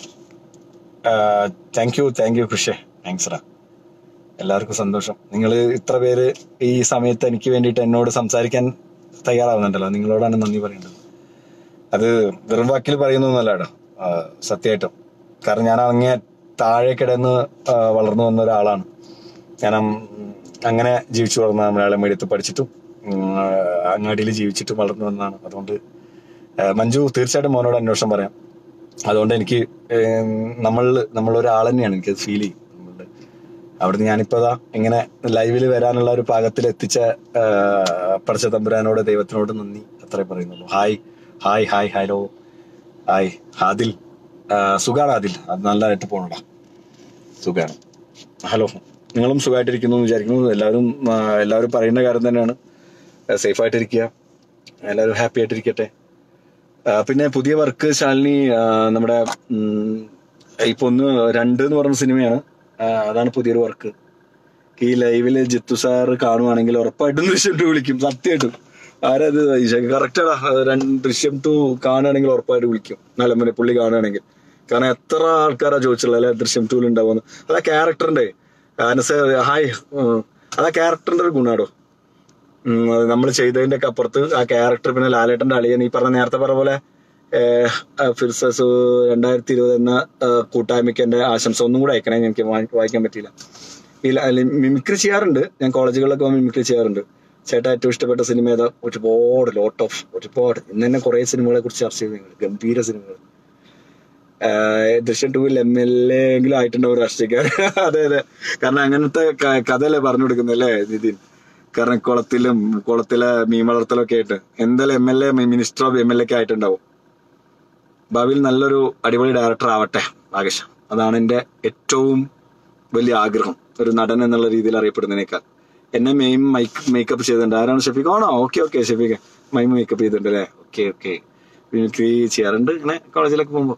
താങ്ക് യു താങ്ക് യു കൃഷേ താങ്ക്സ് റാ എല്ലാവർക്കും സന്തോഷം നിങ്ങൾ ഇത്ര പേര് ഈ സമയത്ത് എനിക്ക് വേണ്ടിയിട്ട് എന്നോട് സംസാരിക്കാൻ തയ്യാറാവുന്നുണ്ടല്ലോ നിങ്ങളോടാണ് നന്ദി പറയേണ്ടത് അത് വെറും വാക്കിൽ പറയുന്നൊന്നുമല്ല കേട്ടോ സത്യമായിട്ടും കാരണം ഞാൻ അങ്ങേ താഴെ കിടന്ന് ആ, വളർന്നു വന്ന ഒരാളാണ് ഞാൻ ഉം, അങ്ങനെ ജീവിച്ചു വളർന്ന മലയാളം മീഡിയത്തിൽ പഠിച്ചിട്ടും അങ്ങാടിയിൽ ജീവിച്ചിട്ടും വളർന്നു വന്നതാണ് അതുകൊണ്ട് ആ, മഞ്ജു തീർച്ചയായിട്ടും മോനോട് അന്വേഷണം പറയാം അതുകൊണ്ട് എനിക്ക് ഏം, നമ്മൾ നമ്മളൊരാൾ തന്നെയാണ് എനിക്ക് ഫീൽ ചെയ്യും നമ്മളുടെ അവിടുന്ന് ഞാനിപ്പോ ദാ ഇങ്ങനെ ലൈവിൽ വരാനുള്ള ഒരു പാകത്തിൽ എത്തിച്ച ആ, പടച്ച തമ്പുരാനോട് ദൈവത്തിനോട് നന്ദി അത്രേ പറയുന്നുള്ളൂ hi hi hi hello hi Adil ആ, സുഖാണ് ആദിൽ അത് നല്ലതായിട്ട് പോണടാ സുഖാണ് ഹലോ നിങ്ങളും സുഖമായിട്ടിരിക്കുന്നു എന്ന് വിചാരിക്കുന്നു എല്ലാവരും ആ, എല്ലാവരും പറയുന്ന കാര്യം തന്നെയാണ് സേഫ് ആയിട്ടിരിക്കുക എല്ലാവരും ഹാപ്പി ആയിട്ടിരിക്കട്ടെ ആ, പിന്നെ പുതിയ വർക്ക് ശാലിനി ആ, നമ്മുടെ ഉം, ഇപ്പൊ ഒന്ന് രണ്ട് എന്ന് പറഞ്ഞ സിനിമയാണ് ആ, അതാണ് പുതിയൊരു വർക്ക് ഈ ലൈവില് ജിത്തു സാർ കാണുവാണെങ്കിൽ ഉറപ്പായിട്ടും ദൃശ്യം ടു വിളിക്കും സത്യമായിട്ടും ആരത് കറക്റ്റാടാ രണ്ട് ദൃശ്യം ടു കാണുകയാണെങ്കിൽ ഉറപ്പായിട്ട് വിളിക്കും നല്ല പിന്നെ പുള്ളി കാണുകയാണെങ്കിൽ കാരണം എത്ര ആൾക്കാരാ ചോദിച്ചുള്ളത് അല്ലെ ദൃശ്യം ടൂവിൽ ഉണ്ടാവുമെന്ന് അതാ ക്യാരക്ടറിന്റെ അനസ ഹായ് ഉം, അതാ ക്യാരക്ടറിന്റെ ഒരു ഗുണാടോ നമ്മൾ ചെയ്തതിന്റെ ഒക്കെ അപ്പുറത്ത് ആ ക്യാരക്ടർ പിന്നെ ലാലേട്ടന്റെ അളിയൻ ഈ പറഞ്ഞ നേരത്തെ പറഞ്ഞ പോലെ ഏഹ്, ആ ഫിർസസ് രണ്ടായിരത്തി ഇരുപത് എന്ന ഏഹ്, കൂട്ടായ്മയ്ക്ക് എന്റെ ആശംസ ഒന്നും കൂടെ അയക്കണേ എനിക്ക് വായി- വായിക്കാൻ പറ്റിയില്ല ഈ ല- ലി- മിമിക്രി ചെയ്യാറുണ്ട് ഞാൻ കോളേജുകളിലൊക്കെ പോകുമ്പോൾ മിമിക്രി ചെയ്യാറുണ്ട് ചേട്ടാ ഏറ്റവും ഇഷ്ടപ്പെട്ട സിനിമ ഏതാ ഒരുപാട് ലോട്ട് ഓഫ് ഒരുപാട് ഇന്ന് തന്നെ കുറെ സിനിമകളെ കുറിച്ച് ചർച്ച ചെയ്തു നിങ്ങൾ ഗംഭീര സിനിമകൾ ആഹ് ദൃശ്യം ടൂവിൽ എം എൽ എ എങ്കിലും ആയിട്ടുണ്ടാവും രാഷ്ട്രീയക്കാർ അതെ അതെ കാരണം അങ്ങനത്തെ ക- കഥയല്ലേ പറഞ്ഞു കൊടുക്കുന്നത് അല്ലേ നിതിൻ കാരണം കുളത്തിലും കുളത്തിലെ മീൻ വളർത്തലൊക്കെ ആയിട്ട് എന്തായാലും M L A minister of M L A ഒക്കെ ആയിട്ടുണ്ടാവും ഭാവിയിൽ നല്ലൊരു അടിപൊളി ഡയറക്ടർ ആവട്ടെ ആകർഷ അതാണ് എന്റെ ഏറ്റവും വലിയ ആഗ്രഹം ഒരു നടൻ എന്നുള്ള രീതിയിൽ അറിയപ്പെടുന്നതിനേക്കാൾ എന്നെ മെയിം മൈക്ക് മേക്കപ്പ് ചെയ്തിട്ടുണ്ട് ആരാണ് ഷെഫീഖ് ആണോ okay okay Shafeeq mime makeup ചെയ്തിട്ടുണ്ട് അല്ലേ ഓക്കെ ഓക്കെ മിമിക്രി ചെയ്യാറുണ്ട് ഇങ്ങനെ കോളേജിലൊക്കെ പോകുമ്പോൾ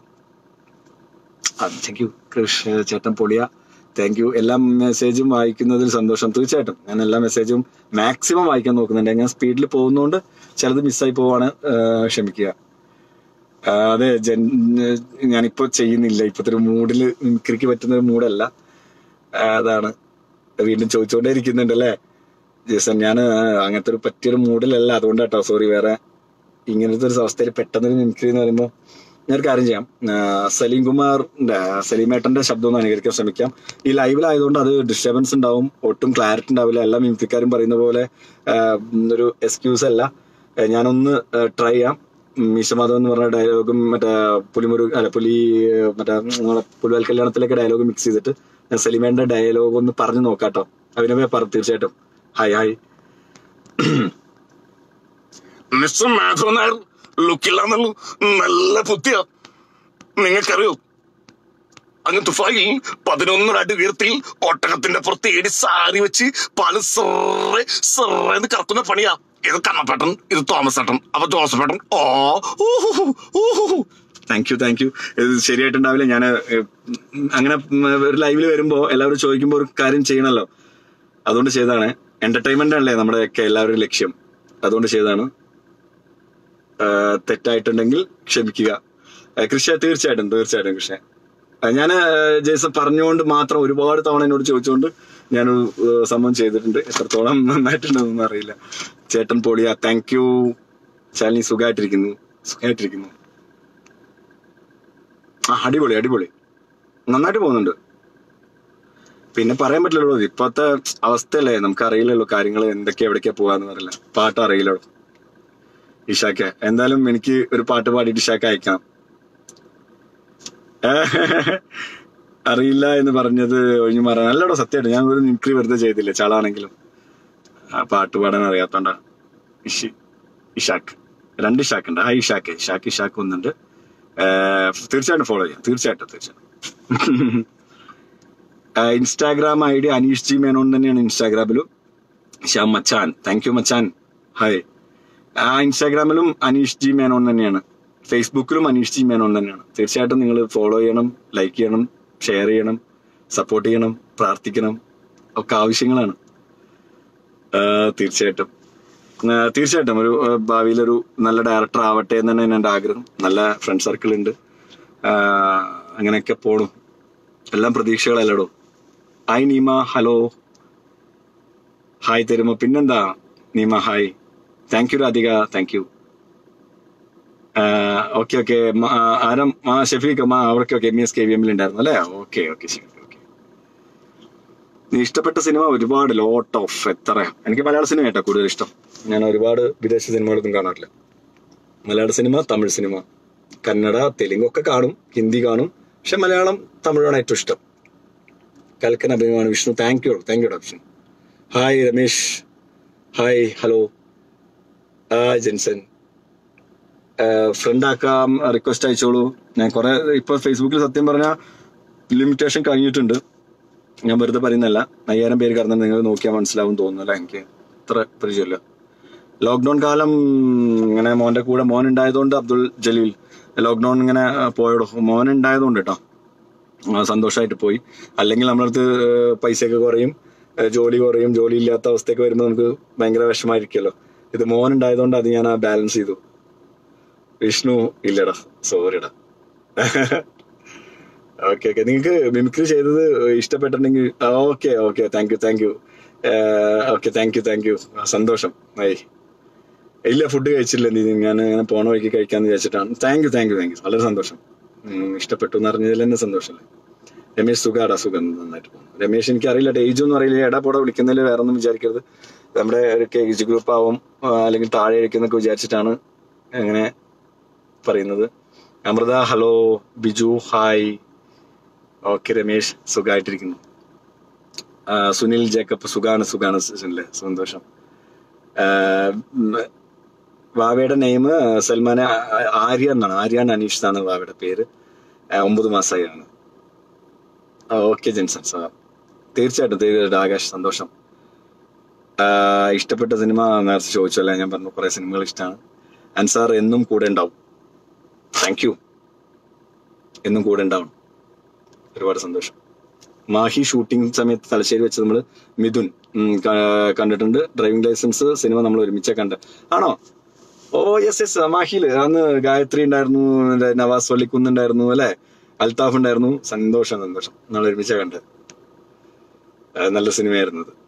താങ്ക് യു കൃഷ് ചേട്ടൻ പൊളിയ താങ്ക് യു എല്ലാ മെസ്സേജും വായിക്കുന്നതിൽ സന്തോഷം തീർച്ചയായിട്ടും ഞാൻ എല്ലാ മെസ്സേജും മാക്സിമം വായിക്കാൻ നോക്കുന്നുണ്ട് ഞാൻ സ്പീഡിൽ പോകുന്നതുകൊണ്ട് ചിലത് മിസ്സായി പോവാണ് ആ, ക്ഷമിക്കുക ആ, അതെ ജൻ ഞാനിപ്പോ ചെയ്യുന്നില്ല ഇപ്പത്തെ ഒരു മൂഡില് മിമിക്രിക്ക് പറ്റുന്ന ഒരു മൂഡല്ല ആ, അതാണ് വീണ്ടും ചോദിച്ചുകൊണ്ടേ ഇരിക്കുന്നുണ്ട് അല്ലേ ജേസൺ ഞാൻ അങ്ങനത്തെ ഒരു പറ്റിയൊരു മൂഡിലല്ല അതുകൊണ്ടാട്ടോ സോറി വേറെ ഇങ്ങനത്തെ ഒരു അവസ്ഥയിൽ പെട്ടെന്നൊരു മിമിക്രി എന്ന് പറയുമ്പോൾ ഞാനൊരു കാര്യം ചെയ്യാം ആ, സലീം കുമാറിന്റെ സലീമേട്ടന്റെ ശബ്ദം ഒന്ന് അനുകരിക്കാൻ ശ്രമിക്കാം ഈ ലൈവിലായതുകൊണ്ട് അത് ഡിസ്റ്റർബൻസ് ഉണ്ടാവും ഒട്ടും ക്ലാരിറ്റി ഉണ്ടാവില്ല എല്ലാ മിമിക്രിക്കാരും പറയുന്ന പോലെ ആ, ഒരു എക്സ്ക്യൂസ് അല്ല ആ, ഞാനൊന്ന് ട്രൈ ചെയ്യാം മീശമാധവൻ എന്ന് പറഞ്ഞ ഡയലോഗും മറ്റേ പുലിമുരു അല്ല പുലി ആ, മറ്റേ നമ്മളെ പുലിവാൽ കല്യാണത്തിലൊക്കെ ഡയലോഗ് മിക്സ് ചെയ്തിട്ട് ഞാൻ സലീമേട്ടന്റെ ഡയലോഗ് ഒന്ന് പറഞ്ഞു നോക്കാട്ടോ അഭിനവേ പറ തീർച്ചയായിട്ടും hi hi mister Madhava Nair ലുക്കില്ലാന്നുള്ളൂ നല്ല ബുദ്ധിയാ നിങ്ങൾക്കറിയോ അങ്ങ് തുഫായിൽ പതിനൊന്നര അടി ഉയരത്തിൽ ഒട്ടകത്തിന്റെ പുറത്ത് ഏടി സാരി വെച്ച് പല സെറേ സെറേന്ന് കറക്കുന്ന പണിയാ ഇത് കണ്ണപ്പേട്ടൻ ഇത് തോമസ് ഏട്ടൻ അപ്പൊ തോമസ് ഏട്ടൻ ഓ ഊഹു, ഊഹു. താങ്ക് യു താങ്ക് യു ഇത് ശരിയായിട്ടുണ്ടാവില്ല ഞാൻ അങ്ങനെ ഉം, ഒരു ലൈവിൽ വരുമ്പോ എല്ലാവരും ചോദിക്കുമ്പോൾ ഒരു കാര്യം ചെയ്യണല്ലോ അതുകൊണ്ട് ചെയ്തതാണ് എന്റർടൈൻമെന്റ് ആണല്ലേ നമ്മുടെയൊക്കെ എല്ലാവരുടെയും ലക്ഷ്യം അതുകൊണ്ട് ചെയ്തതാണ് ആ, തെറ്റായിട്ടുണ്ടെങ്കിൽ ക്ഷമിക്കുക ആ, കൃഷ തീർച്ചയായിട്ടും തീർച്ചയായിട്ടും കൃഷ ഞാൻ ജേസൺ പറഞ്ഞുകൊണ്ട് മാത്രം ഒരുപാട് തവണ എന്നോട് ചോദിച്ചുകൊണ്ട് ഞാൻ സംഭവം ചെയ്തിട്ടുണ്ട് എത്രത്തോളം നന്നായിട്ടുണ്ടെന്നൊന്നും അറിയില്ല ചേട്ടൻ പൊളിയ താങ്ക് യു ശാലിനി സുഖമായിട്ടിരിക്കുന്നു സുഖമായിട്ടിരിക്കുന്നു ആ അടിപൊളി അടിപൊളി നന്നായിട്ട് പോകുന്നുണ്ട് പിന്നെ പറയാൻ പറ്റില്ലല്ലോ ഇപ്പോഴത്തെ അവസ്ഥയല്ലേ നമുക്ക് അറിയില്ലല്ലോ കാര്യങ്ങൾ എന്തൊക്കെയാ എവിടേക്കാ പോവാന്ന് പറയില്ല പാട്ട് അറിയില്ലല്ലോ ഇഷാക്ക എന്തായാലും എനിക്ക് ഒരു പാട്ട് പാടിയിട്ട് ഇഷാക്ക അയക്കാം അറിയില്ല എന്ന് പറഞ്ഞത് ഒഴിഞ്ഞു മാറാൻ അല്ലടോ സത്യമായിട്ട് ഞാൻ ഒരു മിമിക്രി വെറുതെ ചെയ്തില്ല ചാളാണെങ്കിലും ആ പാട്ട് പാടാൻ അറിയാത്തോണ്ടാ ഇഷി ഇഷാക്ക് രണ്ട് ഇഷാക്ക് ഉണ്ട് ഹായ് ഇഷാക്ക് ഇഷാക്ക് ഇഷാക്ക് ഒന്നുണ്ട് ഏഹ് തീർച്ചയായിട്ടും ഫോളോ ചെയ്യാം തീർച്ചയായിട്ടും തീർച്ചയായിട്ടും Instagram I D Aneesh G Menon തന്നെയാണ് ഇൻസ്റ്റാഗ്രാമിലും ശ്യാം മച്ചാൻ താങ്ക് യു മച്ചാൻ ഹായ് ആ ഇൻസ്റ്റാഗ്രാമിലും അനീഷ് ജി മേനോൻ തന്നെയാണ് ഫേസ്ബുക്കിലും അനീഷ് ജി മേനോൻ തന്നെയാണ് തീർച്ചയായിട്ടും നിങ്ങൾ ഫോളോ ചെയ്യണം ലൈക്ക് ചെയ്യണം ഷെയർ ചെയ്യണം സപ്പോർട്ട് ചെയ്യണം പ്രാർത്ഥിക്കണം ഒക്കെ ആവശ്യങ്ങളാണ് ആ, തീർച്ചയായിട്ടും ആ, തീർച്ചയായിട്ടും ഒരു ആ, ഭാവിയിൽ ഒരു നല്ല ഡയറക്ടർ ആവട്ടെ എന്ന് തന്നെയാണ് എൻ്റെ ആഗ്രഹം നല്ല ഫ്രണ്ട് സർക്കിൾ ഉണ്ട് ആ, അങ്ങനെയൊക്കെ പോണു എല്ലാം പ്രതീക്ഷകളല്ലടോ ഹായ് നീമ ഹലോ ഹായ് തരുമോ പിന്നെന്താ Neema hi thank you Radhika thank you okay okay ആരം ആ ഷെഫീഖ് ആ അവർക്ക് okay M S K V എമ്മിൽ ഉണ്ടായിരുന്നു അല്ലേ ഓക്കെ ഓക്കെ ശരി ഓക്കെ നീ ഇഷ്ടപ്പെട്ട സിനിമ ഒരുപാട് ലോട്ട് ഓഫ് എത്ര എനിക്ക് മലയാള സിനിമ കേട്ടോ കൂടുതൽ ഇഷ്ടം ഞാൻ ഒരുപാട് വിദേശ സിനിമകളൊന്നും കാണാറില്ല മലയാള സിനിമ തമിഴ് സിനിമ കന്നഡ തെലുങ്ക് ഒക്കെ കാണും ഹിന്ദി കാണും പക്ഷെ മലയാളം തമിഴാണ് ഏറ്റവും ഇഷ്ടം കൽക്കൻ അഭിമാനം Vishnu thank you thank you Vishnu hi Ramesh hi hello hi Jensen friend ആക്കാം റിക്വസ്റ്റ് അയച്ചോളൂ ഞാൻ കുറെ ഇപ്പൊ ഫേസ്ബുക്കിൽ സത്യം പറഞ്ഞാൽ ലിമിറ്റേഷൻ കഴിഞ്ഞിട്ടുണ്ട് ഞാൻ വെറുതെ പറയുന്നല്ല അയ്യായിരം പേര് കടന്നു നിങ്ങൾ നോക്കിയാൽ മനസ്സിലാവും തോന്നുന്നില്ല എനിക്ക് അത്ര പരിചയമില്ല ലോക്ക്ഡൌൺ കാലം ഇങ്ങനെ മോന്റെ കൂടെ മോൻ ഉണ്ടായതുകൊണ്ട് അബ്ദുൾ ജലീൽ ലോക്ക്ഡൌൺ ഇങ്ങനെ ആ, പോയടോ മോൻ ഉണ്ടായതുകൊണ്ട് കേട്ടോ സന്തോഷമായിട്ട് പോയി അല്ലെങ്കിൽ നമ്മളടുത്ത് പൈസയൊക്കെ കുറയും ആ, ജോലി കുറയും ജോലി ഇല്ലാത്ത അവസ്ഥയൊക്കെ വരുമ്പോൾ നമുക്ക് ഭയങ്കര വിഷമായിരിക്കുമല്ലോ ഇത് മോൻ ഉണ്ടായതുകൊണ്ട് അത് ഞാൻ ബാലൻസ് ചെയ്തു വിഷ്ണു ഇല്ലടാ സോറിടാ ഓക്കെ ഓക്കെ നിങ്ങൾക്ക് മിമിക്രി ചെയ്തത് ഇഷ്ടപ്പെട്ടിട്ടുണ്ടെങ്കിൽ okay okay thank you thank you okay thank you thank you സന്തോഷം ഐ ഇല്ല ഫുഡ് കഴിച്ചില്ല നീ ഞാൻ ഇങ്ങനെ പോണ വഴിക്ക് കഴിക്കാന്ന് വിചാരിച്ചിട്ടാണ് thank you thank you thank you വളരെ സന്തോഷം ഉം, ഇഷ്ടപ്പെട്ടു എന്ന് അറിഞ്ഞതിൽ തന്നെ സന്തോഷമല്ലേ രമേശ് സുഖാടാ സുഖം നന്നായിട്ട് പോകുന്നു രമേശ് എനിക്ക് അറിയില്ല ഏജ് ഒന്നും അറിയില്ല എടാ പോടെ വിളിക്കുന്നതിൽ വേറെ ഒന്നും വിചാരിക്കരുത് നമ്മുടെ ഒരു ഏജ് ഗ്രൂപ്പ് ആവും ആ, അല്ലെങ്കിൽ താഴെ ഇരിക്കുന്നൊക്കെ വിചാരിച്ചിട്ടാണ് അങ്ങനെ പറയുന്നത് Amrita hello Biju hi okay Ramesh സുഖമായിട്ടിരിക്കുന്നു ആ, സുനിൽ ജേക്കബ് സുഖാണ് സുഖാണ് സുനിലെ സന്തോഷം ആ, ഉം, വാവയുടെ നെയിം സൽമാൻ ആ- ആര്യ എന്നാണ് ആര്യാൻ അനീഷ് എന്നാണ് വാവയുടെ പേര് ആ, ഒമ്പത് മാസമായാണ് ഓക്കെ ജെൻസൺ സാർ തീർച്ചയായിട്ടും തീർച്ചയായിട്ടും ആകാശ് സന്തോഷം ആ, ഇഷ്ടപ്പെട്ട സിനിമ നേരത്തെ ചോദിച്ചല്ലേ ഞാൻ പറഞ്ഞു കുറെ സിനിമകൾ ഇഷ്ടമാണ് അൻസാർ എന്നും കൂടെ ഉണ്ടാവും താങ്ക് യു എന്നും കൂടെ ഉണ്ടാവണം ഒരുപാട് സന്തോഷം മാഹി ഷൂട്ടിംഗ് സമയത്ത് തലശ്ശേരി വെച്ച് നമ്മൾ മിഥുൻ ഉം, ക- കണ്ടിട്ടുണ്ട് ഡ്രൈവിംഗ് ലൈസൻസ് സിനിമ നമ്മൾ ഒരുമിച്ച് കണ്ട് ആണോ ഓ യെസ് യെസ് മാഹിയില് അന്ന് ഗായത്രി ഉണ്ടായിരുന്നു മറ്റേ നവാസ് വള്ളിക്കുന്ന് ഉണ്ടായിരുന്നു അല്ലെ അൽത്താഫ് ഉണ്ടായിരുന്നു സന്തോഷം സന്തോഷം നമ്മൾ ഒരുമിച്ച കണ്ടത് ആ, നല്ല സിനിമയായിരുന്നു അത്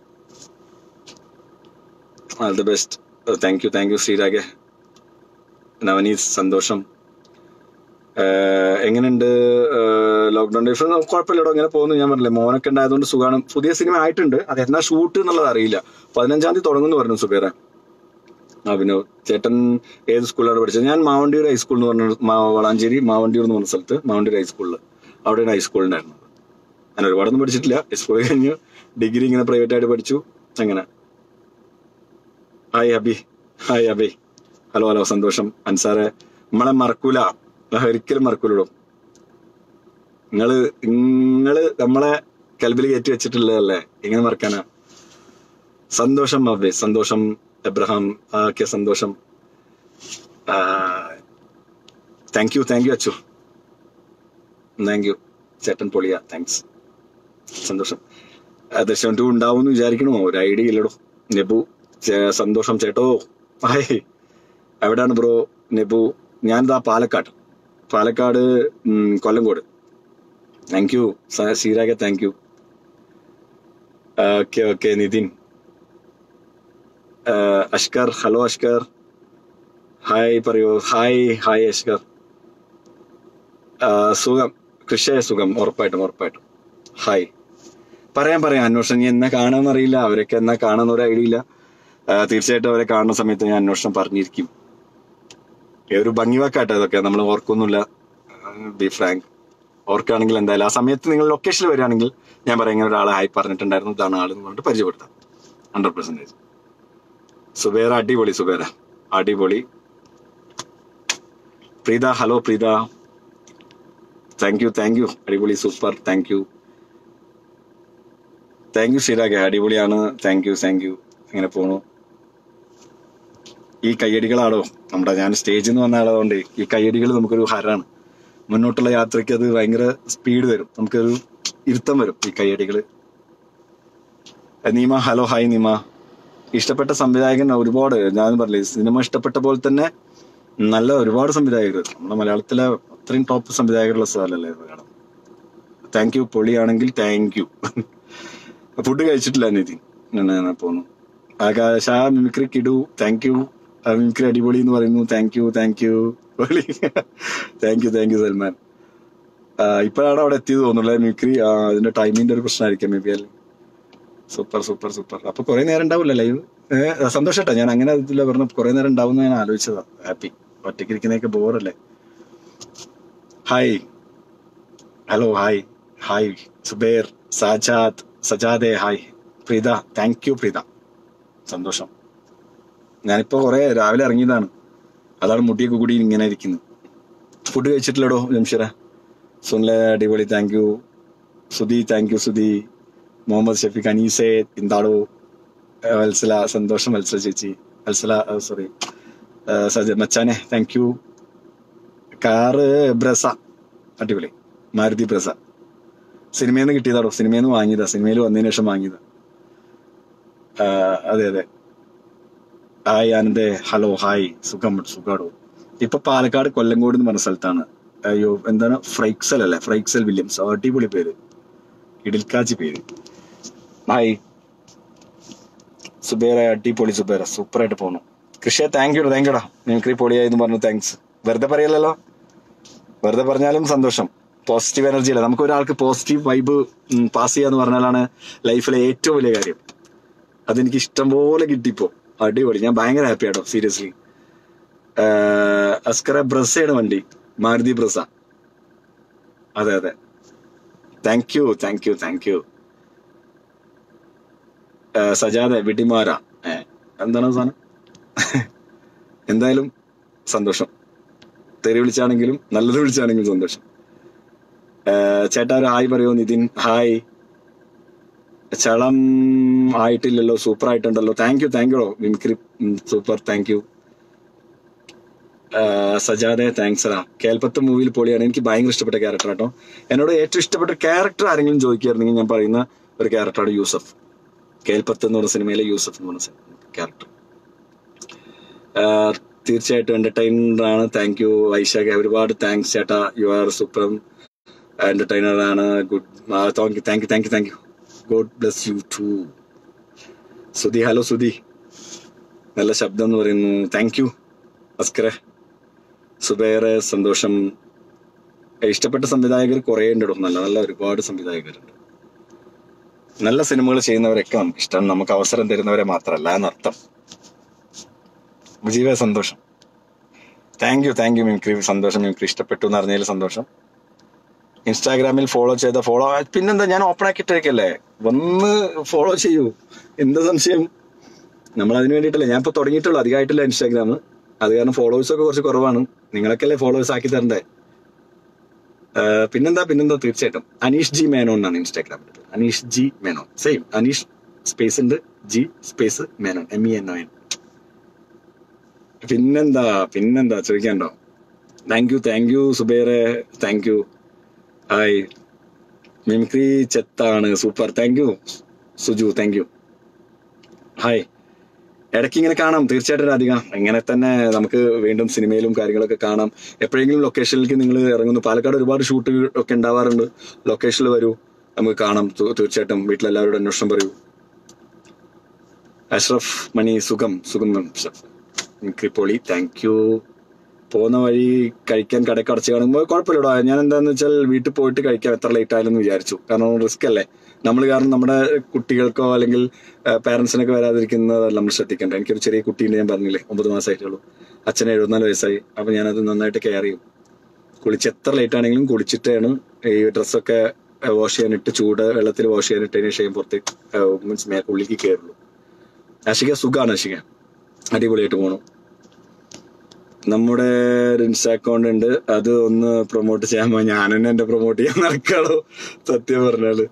all the best thank you thank you ശ്രീരാഗെ നവനീത് സന്തോഷം ആഹ് എങ്ങനെയുണ്ട് ലോക്ക്ഡൌൺ ഡേയ്സ് കുഴപ്പമില്ലടോ ഇങ്ങനെ പോകുന്നു ഞാൻ പറഞ്ഞില്ലേ മോനൊക്കെ ഉണ്ടായതുകൊണ്ട് സുഖമാണ് പുതിയ സിനിമ ആയിട്ടുണ്ട് അത് എന്നാ ഷൂട്ട് എന്നുള്ളത് അറിയില്ല പതിനഞ്ചാം തീയതി തുടങ്ങുന്നു പറഞ്ഞു സുബേറെ അഭിനവ് ചേട്ടൻ ഏത് സ്കൂളിലാണ് പഠിച്ചത് ഞാൻ മാവണ്ടിയൂർ ഹൈസ്കൂൾ എന്ന് പറഞ്ഞ മാ- വളാഞ്ചേരി മാവണ്ടിയൂർ എന്ന് പറഞ്ഞ സ്ഥലത്ത് മാവണ്ടിയൂർ ഹൈസ്കൂളിൽ അവിടെയാണ് ഹൈസ്കൂൾ ഉണ്ടായിരുന്നത് ഞാൻ ഒരുപാടൊന്നും പഠിച്ചിട്ടില്ല ഹൈസ്കൂൾ കഴിഞ്ഞ് ഡിഗ്രി ഇങ്ങനെ പ്രൈവറ്റ് ആയിട്ട് പഠിച്ചു അങ്ങനെ hi Abi hi Abi hello hello സന്തോഷം അൻസാറെ നമ്മളെ മറക്കൂല ഒരിക്കലും മറക്കൂലോ നിങ്ങള് നിങ്ങള് നമ്മളെ കൽബിൽ കയറ്റി വെച്ചിട്ടുള്ളതല്ലേ എങ്ങനെ മറക്കാനാ സന്തോഷം അബി സന്തോഷം എബ്രഹാം ഒക്കെ സന്തോഷം thank you thank you Achu thank you ചേട്ടൻ പൊളിയ താങ്ക്സ് സന്തോഷം ആ, ദൃശ്യം ടു ഉണ്ടാവും എന്ന് വിചാരിക്കണോ ഒരു ഐഡിയ ഇല്ലടോ നെബു ചേ- സന്തോഷം ചേട്ടോ ഹായ് എവിടെയാണ് ബ്രോ നെബു ഞാനിതാ പാലക്കാട് പാലക്കാട് ഉം, കൊല്ലങ്കോട് താങ്ക് യു സീരാഗ thank you okay okay Nithin ആ, അഷ്കർ ഹലോ അഷ്കർ ഹായ് പറയൂ ഹായ് ഹായ് അഷ്കർ ആ, സുഖം കൃഷിയായ സുഖം ഉറപ്പായിട്ടും ഉറപ്പായിട്ടും ഹായ് പറയാം പറയാം അന്വേഷണം ഞാൻ എന്നാ കാണാമെന്ന് അറിയില്ല അവരൊക്കെ എന്നാ കാണാന്ന് ഒരു ഐഡിയ ഇല്ല ആ, തീർച്ചയായിട്ടും അവരെ കാണുന്ന സമയത്ത് ഞാൻ അന്വേഷണം പറഞ്ഞിരിക്കും ഈ ഒരു ഭംഗിവാക്കാട്ടോ ഇതൊക്കെ നമ്മൾ ഓർക്കൊന്നുമില്ല ബി ഫ്രാങ്ക് ഓർക്കുകയാണെങ്കിൽ എന്തായാലും ആ സമയത്ത് നിങ്ങൾ ലൊക്കേഷനിൽ വരികയാണെങ്കിൽ ഞാൻ പറയാം ഇങ്ങനെ ഒരാളെ ഹായ് പറഞ്ഞിട്ടുണ്ടായിരുന്നു ഇതാണ് ആളെന്ന് പറഞ്ഞിട്ട് പരിചയപ്പെടുത്താം ഹൺഡ്രഡ് പെർസെന്റേജ് സുബേര അടിപൊളി സുബേര അടിപൊളി Preetha hello Preetha thank you thank you അടിപൊളി super thank you thank you ഷിരാഗെ അടിപൊളിയാണ് താങ്ക് യു താങ്ക് യു അങ്ങനെ പോണു ഈ കയ്യടികളാണോ നമ്മുടെ ഞാൻ സ്റ്റേജിൽ നിന്ന് വന്ന ആളതുകൊണ്ട് ഈ കയ്യടികൾ നമുക്കൊരു ഹരാണ് മുന്നോട്ടുള്ള യാത്രയ്ക്ക് അത് ഭയങ്കര സ്പീഡ് വരും നമുക്കൊരു ഇരുത്തം വരും ഈ കയ്യടികൾ നീമ ഹലോ ഹായ് നീമ ഇഷ്ടപ്പെട്ട സംവിധായകൻ ഒരുപാട് ഞാൻ പറഞ്ഞില്ലേ സിനിമ ഇഷ്ടപ്പെട്ട പോലെ തന്നെ നല്ല ഒരുപാട് സംവിധായകർ നമ്മുടെ മലയാളത്തിലെ അത്രയും ടോപ്പ് സംവിധായകരുള്ള സ്ഥലമല്ലേ മലയാളം താങ്ക് യു പൊളിയാണെങ്കിൽ താങ്ക് യു ഫുഡ് കഴിച്ചിട്ടില്ല നിതിൻ ഞാൻ അങ്ങനെ പോന്നു ആകാശ ആ മിമിക്രി കിടു താങ്ക് യു ആ മിമിക്രി അടിപൊളി എന്ന് പറയുന്നു താങ്ക് യു താങ്ക് യു പൊളി thank you thank you Salman ആ, ഇപ്പോഴാണ് അവിടെ എത്തിയത് തോന്നുന്നില്ല മിമിക്രി ആ, അതിന്റെ ടൈമിന്റെ ഒരു പ്രശ്നമായിരിക്കും മേ ബി അല്ലേ സൂപ്പർ സൂപ്പർ സൂപ്പർ അപ്പൊ കുറെ നേരം ഉണ്ടാവില്ല ലൈവ് സന്തോഷട്ടോ ഞാൻ അങ്ങനെ ഇതില്ല പറഞ്ഞു കുറെ നേരം ഉണ്ടാവും ഞാൻ ആലോചിച്ചതാ ഹാപ്പി ഒറ്റയ്ക്ക് ഇരിക്കുന്നതൊക്കെ ബോറല്ലേ hi hello hi hi Zubair Sajad സജാദെ hi Preetha thank you Preetha സന്തോഷം ഞാനിപ്പോ കുറെ രാവിലെ ഇറങ്ങിയതാണ് അതാണ് മുടിയൊക്കെ കൂടി ഇങ്ങനെ ഇരിക്കുന്നത് ഫുഡ് കഴിച്ചിട്ടില്ലടോ ജംഷീറ സുനില അടിപൊളി thank you Sudhi thank you Sudhi Muhammad Shafeeq അനീസെ എന്താടോ ഏഹ് വത്സല സന്തോഷം വത്സല ചേച്ചി വത്സല സോറി സജ മച്ചാനെ താങ്ക് യു കാറ് ബ്രസ അടിപൊളി മാരുതി ബ്രസ സിനിമയിൽ നിന്ന് കിട്ടിയതാടോ സിനിമയിൽ നിന്ന് വാങ്ങിയതാ സിനിമയിൽ വന്നതിന് ശേഷം വാങ്ങിയതാ ആഹ് അതെ അതെ ഹായ് ആനന്ദേ ഹലോ ഹായ് സുഖം സുഖാടോ ഇപ്പൊ പാലക്കാട് കൊല്ലങ്കോട് എന്ന് പറഞ്ഞ സ്ഥലത്താണ് അയ്യോ എന്താണ് ഫ്രൈക്സൽ അല്ലേ ഫ്രൈക്സൽ വില്യംസ് അടിപൊളി പേര് ഇടിൽക്കാച്ചി പേര് ഹായ് സുബേറ അടിപൊളി സുബേറ സൂപ്പറായിട്ട് പോണു കൃഷിയെ താങ്ക് യു താങ്ക് യുടാ നിങ്ങൾക്ക് പൊളിയായെന്ന് പറഞ്ഞു താങ്ക്സ് വെറുതെ പറയല്ലോ വെറുതെ പറഞ്ഞാലും സന്തോഷം പോസിറ്റീവ് എനർജി അല്ല നമുക്ക് ഒരാൾക്ക് പോസിറ്റീവ് വൈബ് പാസ് ചെയ്യാന്ന് പറഞ്ഞാലാണ് ലൈഫിലെ ഏറ്റവും വലിയ കാര്യം അതെനിക്ക് ഇഷ്ടം പോലെ കിട്ടിപ്പോ അടിപൊളി ഞാൻ ഭയങ്കര ഹാപ്പി ആട്ടോ സീരിയസ്ലി അസ്കര ബ്രസയാണ് വണ്ടി മാരുതി ബ്രസ അതെ അതെ thank you thank you thank you സജാദ വിടിമാര ഏ, എന്താണ് സാധനം എന്തായാലും സന്തോഷം തെറി വിളിച്ചാണെങ്കിലും നല്ലത് വിളിച്ചാണെങ്കിലും സന്തോഷം ഏ, ചേട്ടാ ഒരു ഹായ് പറയോ നിതിൻ ഹായ് ചളം ആയിട്ടില്ലല്ലോ സൂപ്പർ ആയിട്ടുണ്ടല്ലോ thank you thank you mimicry super thank you സജാദെ താങ്ക്സ് റാ കേൽപ്പത്ത് മൂവിയിൽ പൊളിയാണ് എനിക്ക് ഭയങ്കര ഇഷ്ടപ്പെട്ട ക്യാരക്ടർ കേട്ടോ എന്നോട് ഏറ്റവും ഇഷ്ടപ്പെട്ട ക്യാരക്ടർ ആരെങ്കിലും ചോദിക്കുകയായിരുന്നെങ്കിൽ ഞാൻ പറയുന്ന ഒരു ക്യാരക്ടറാണ് യൂസഫ് കേൽപ്പത്ത് എന്ന് പറഞ്ഞ സിനിമയിലെ യൂസഫ് എന്ന് പറഞ്ഞ ക്യാരക്ടർ തീർച്ചയായിട്ടും എന്റർടൈനർ ആണ് താങ്ക് യു വൈശാഖ ഒരുപാട് താങ്ക്സ് ചേട്ടാ യു ആർ സൂപ്പർ എന്റർടൈനർ ആണ് good thank you thank you thank you thank you god bless you too Sudhi hello Sudhi നല്ല ശബ്ദം എന്ന് പറയുന്നു താങ്ക് യു അസ്കരെ സുബേറെ സന്തോഷം ഇഷ്ടപ്പെട്ട സംവിധായകർ കുറേ ഉണ്ട് കേട്ടോ. നല്ല നല്ല ഒരുപാട് സംവിധായകരുണ്ട് നല്ല സിനിമകൾ ചെയ്യുന്നവരൊക്കെ നമുക്ക് ഇഷ്ടം നമുക്ക് അവസരം തരുന്നവരെ മാത്രമല്ല എന്നർത്ഥം മുജീബെ സന്തോഷം thank you thank you mimicry സന്തോഷം മിമിക്രി ഇഷ്ടപ്പെട്ടു എന്ന് അറിഞ്ഞതിൽ സന്തോഷം ഇൻസ്റ്റാഗ്രാമിൽ ഫോളോ ചെയ്ത ഫോളോ പിന്നെന്താ ഞാൻ ഓപ്പൺ ആക്കിയിട്ടേക്കല്ലേ വന്ന് ഫോളോ ചെയ്യൂ എന്താ സംശയം നമ്മൾ അതിന് വേണ്ടിയിട്ടല്ലേ ഞാൻ ഇപ്പൊ തുടങ്ങിയിട്ടുള്ളൂ അധികമായിട്ടില്ല ഇൻസ്റ്റാഗ്രാം അത് കാരണം ഫോളോവേഴ്സ് ഒക്കെ കുറച്ച് കുറവാണ് നിങ്ങളൊക്കെ അല്ലേ ഫോളോവേഴ്സ് ആക്കി തരണ്ടേ ആഹ് പിന്നെന്താ പിന്നെന്താ തീർച്ചയായിട്ടും അനീഷ് ജി മേനോൻ എന്നാണ് ഇൻസ്റ്റാഗ്രാമിൽ Aneesh G Menon same Aneesh space ഉണ്ട് G space Menon M E N O N പിന്നെന്താ പിന്നെന്താ ചോദിക്കാണ്ടോ താങ്ക് യു താങ്ക് യു സുബേറെ താങ്ക് യു ഹായ് മിമിക്രി ചെത്താണ് super thank you Suju thank you hi ഇടയ്ക്ക് ഇങ്ങനെ കാണാം തീർച്ചയായിട്ടും അധികം ഇങ്ങനെ തന്നെ നമുക്ക് വീണ്ടും സിനിമയിലും കാര്യങ്ങളൊക്കെ കാണാം എപ്പോഴെങ്കിലും ലൊക്കേഷനിലേക്ക് നിങ്ങൾ ഇറങ്ങുന്നു പാലക്കാട് ഒരുപാട് ഷൂട്ട് ഒക്കെ ഉണ്ടാവാറുണ്ട് ലൊക്കേഷനിൽ വരൂ നമുക്ക് കാണാം തീ- തീർച്ചയായിട്ടും വീട്ടിലെല്ലാവരോടും അന്വേഷണം പറയൂ അഷ്റഫ് മണി സുഖം സുഖം അഷ്റഫ് എനിക്ക് പൊളി താങ്ക് യു പോകുന്ന വഴി കഴിക്കാൻ കടയ്ക്ക് അടച്ച് കാണുമ്പോൾ കുഴപ്പമില്ലടോ ഞാൻ എന്താന്ന് വെച്ചാൽ വീട്ടിൽ പോയിട്ട് കഴിക്കാം എത്ര ലേറ്റ് ആയാലും എന്ന് വിചാരിച്ചു കാരണം റിസ്ക് അല്ലേ നമ്മൾ കാരണം നമ്മുടെ കുട്ടികൾക്കോ അല്ലെങ്കിൽ പാരന്റ്സിനൊക്കെ വരാതിരിക്കുന്നതല്ല നമ്മൾ ശ്രദ്ധിക്കേണ്ടത് എനിക്കൊരു ചെറിയ കുട്ടീനെ ഞാൻ പറഞ്ഞില്ലേ ഒമ്പത് മാസമായിട്ടുള്ളൂ അച്ഛന് എഴുപത്തിനാല് വയസ്സായി അപ്പൊ ഞാനത് നന്നായിട്ട് കെയർ ചെയ്യും കുളിച്ച് എത്ര ലേറ്റ് ആണെങ്കിലും കുളിച്ചിട്ടാണ് ഈ ഡ്രസ്സൊക്കെ വാഷ് ചെയ്യാനിട്ട് ചൂട് വെള്ളത്തിൽ വാഷ് ചെയ്യാനിട്ടതിന് ശേഷം പുറത്തേക്ക് മീൻസ് ഉള്ളിലേക്ക് കയറുള്ളൂ അശിക സുഖാണ് അശിക അടിപൊളിയായിട്ട് പോണു നമ്മുടെ ഒരു ഇൻസ്റ്റാ അക്കൗണ്ട് ഉണ്ട് അത് ഒന്ന് പ്രൊമോട്ട് ചെയ്യാൻ പോ- ഞാൻ തന്നെ എന്റെ പ്രൊമോട്ട് ചെയ്യാൻ നടക്കാളോ സത്യം പറഞ്ഞാല്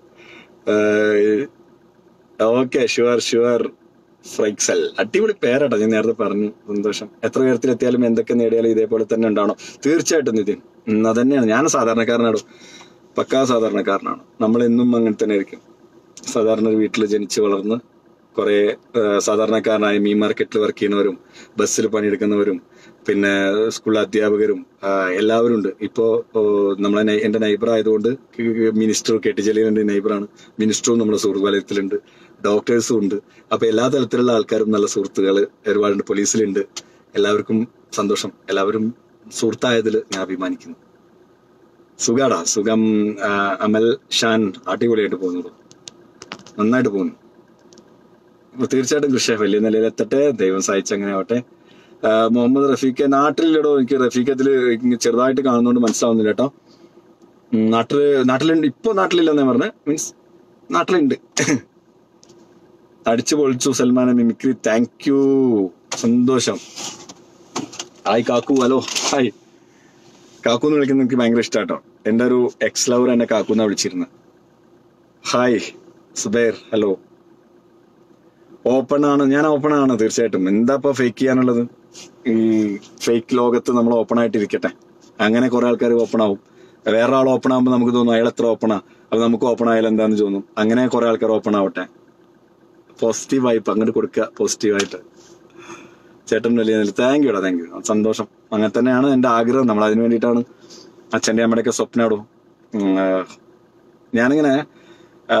ഓക്കെ ഷുവർ ഷുവർ ഫ്രൈക്സൽ അടിപൊളി പേരാട്ടോ ഞാൻ നേരത്തെ പറഞ്ഞു സന്തോഷം എത്ര ഉയരത്തിലെത്തിയാലും എന്തൊക്കെ നേടിയാലും ഇതേപോലെ തന്നെ ഉണ്ടാവണം തീർച്ചയായിട്ടും നിതിൻ ഉം, അതന്നെയാണ് ഞാൻ സാധാരണക്കാരനാടോ പക്കാ സാധാരണക്കാരനാണ് നമ്മൾ എന്നും അങ്ങനെ തന്നെ ആയിരിക്കും സാധാരണ ഒരു വീട്ടിൽ ജനിച്ച് വളർന്ന് കുറെ സാധാരണക്കാരനായ മീൻ മാർക്കറ്റിൽ വർക്ക് ചെയ്യുന്നവരും ബസ്സിൽ പണിയെടുക്കുന്നവരും പിന്നെ സ്കൂൾ അധ്യാപകരും ആ, എല്ലാവരും ഉണ്ട് ഇപ്പോ ഓ, നമ്മളെ നൈ- എന്റെ നൈബർ ആയതുകൊണ്ട് മിനിസ്റ്റർ കെ ടി ജലീലിന്റെ നൈബറാണ് മിനിസ്റ്ററും നമ്മുടെ സുഹൃത്ത് വലയത്തിലുണ്ട് ഡോക്ടേഴ്സും ഉണ്ട് അപ്പൊ എല്ലാ തരത്തിലുള്ള ആൾക്കാരും നല്ല സുഹൃത്തുക്കൾ ഒരുപാടുണ്ട് പോലീസിലുണ്ട് എല്ലാവർക്കും സന്തോഷം എല്ലാവരും സുഹൃത്തായതിൽ ഞാൻ അഭിമാനിക്കുന്നു സുഖാടാ സുഖം ആ, അമൽ ഷാൻ അടിപൊളിയായിട്ട് പോകുന്നു നന്നായിട്ട് പോകുന്നു അപ്പൊ തീർച്ചയായിട്ടും കൃഷി വലിയ നിലയിൽ എത്തട്ടെ ദൈവം സഹായിച്ച് അങ്ങനെ ആവട്ടെ ആ, മുഹമ്മദ് റഫീഖ് നാട്ടിലിടോ എനിക്ക് റഫീഖ് അതിൽ ചെറുതായിട്ട് കാണുന്നോണ്ട് മനസ്സിലാവുന്നില്ല കേട്ടോ ഉം, നാട്ടില് നാട്ടിലുണ്ട് ഇപ്പൊ നാട്ടിലില്ലെന്നേ പറഞ്ഞ മീൻസ് നാട്ടിലുണ്ട് അടിച്ചു പൊളിച്ചു സൽമാനെ മിമിക്രി താങ്ക് യു സന്തോഷം hi Kakku hello hi Kakku എന്ന് വിളിക്കുന്നത് എനിക്ക് ഭയങ്കര ഇഷ്ടാട്ടോ എൻ്റെ ഒരു എക്സ് ലവർ എന്നെ കാക്കു എന്നാ വിളിച്ചിരുന്നത് ഹായ് സുബൈർ ഹലോ ഓപ്പൺ ആണ് ഞാൻ ഓപ്പൺ ആണ് തീർച്ചയായിട്ടും എന്താ ഇപ്പൊ ഫേക്ക് ചെയ്യാനുള്ളത് ഈ ഫേക്ക് ലോകത്ത് നമ്മൾ ഓപ്പൺ ആയിട്ട് ഇരിക്കട്ടെ അങ്ങനെ കുറെ ആൾക്കാർ ഓപ്പൺ ആവും വേറെ ആൾ ഓപ്പൺ ആകുമ്പോൾ നമുക്ക് തോന്നും അയാൾ എത്ര ഓപ്പണാ അപ്പൊ നമുക്ക് ഓപ്പൺ ആയാലും എന്താന്ന് തോന്നും അങ്ങനെ കുറെ ആൾക്കാർ ഓപ്പൺ ആവട്ടെ പോസിറ്റീവ് ആയിപ്പ് അങ്ങോട്ട് കൊടുക്കുക പോസിറ്റീവായിട്ട് ചേട്ടൻ വലിയ താങ്ക് യുടാ താങ്ക് യു സന്തോഷം അങ്ങനെ തന്നെയാണ് എൻ്റെ ആഗ്രഹം നമ്മൾ അതിന് വേണ്ടിയിട്ടാണ് അച്ഛൻ്റെ അമ്മയുടെയൊക്കെ സ്വപ്നമാടും ഞാനിങ്ങനെ ആ,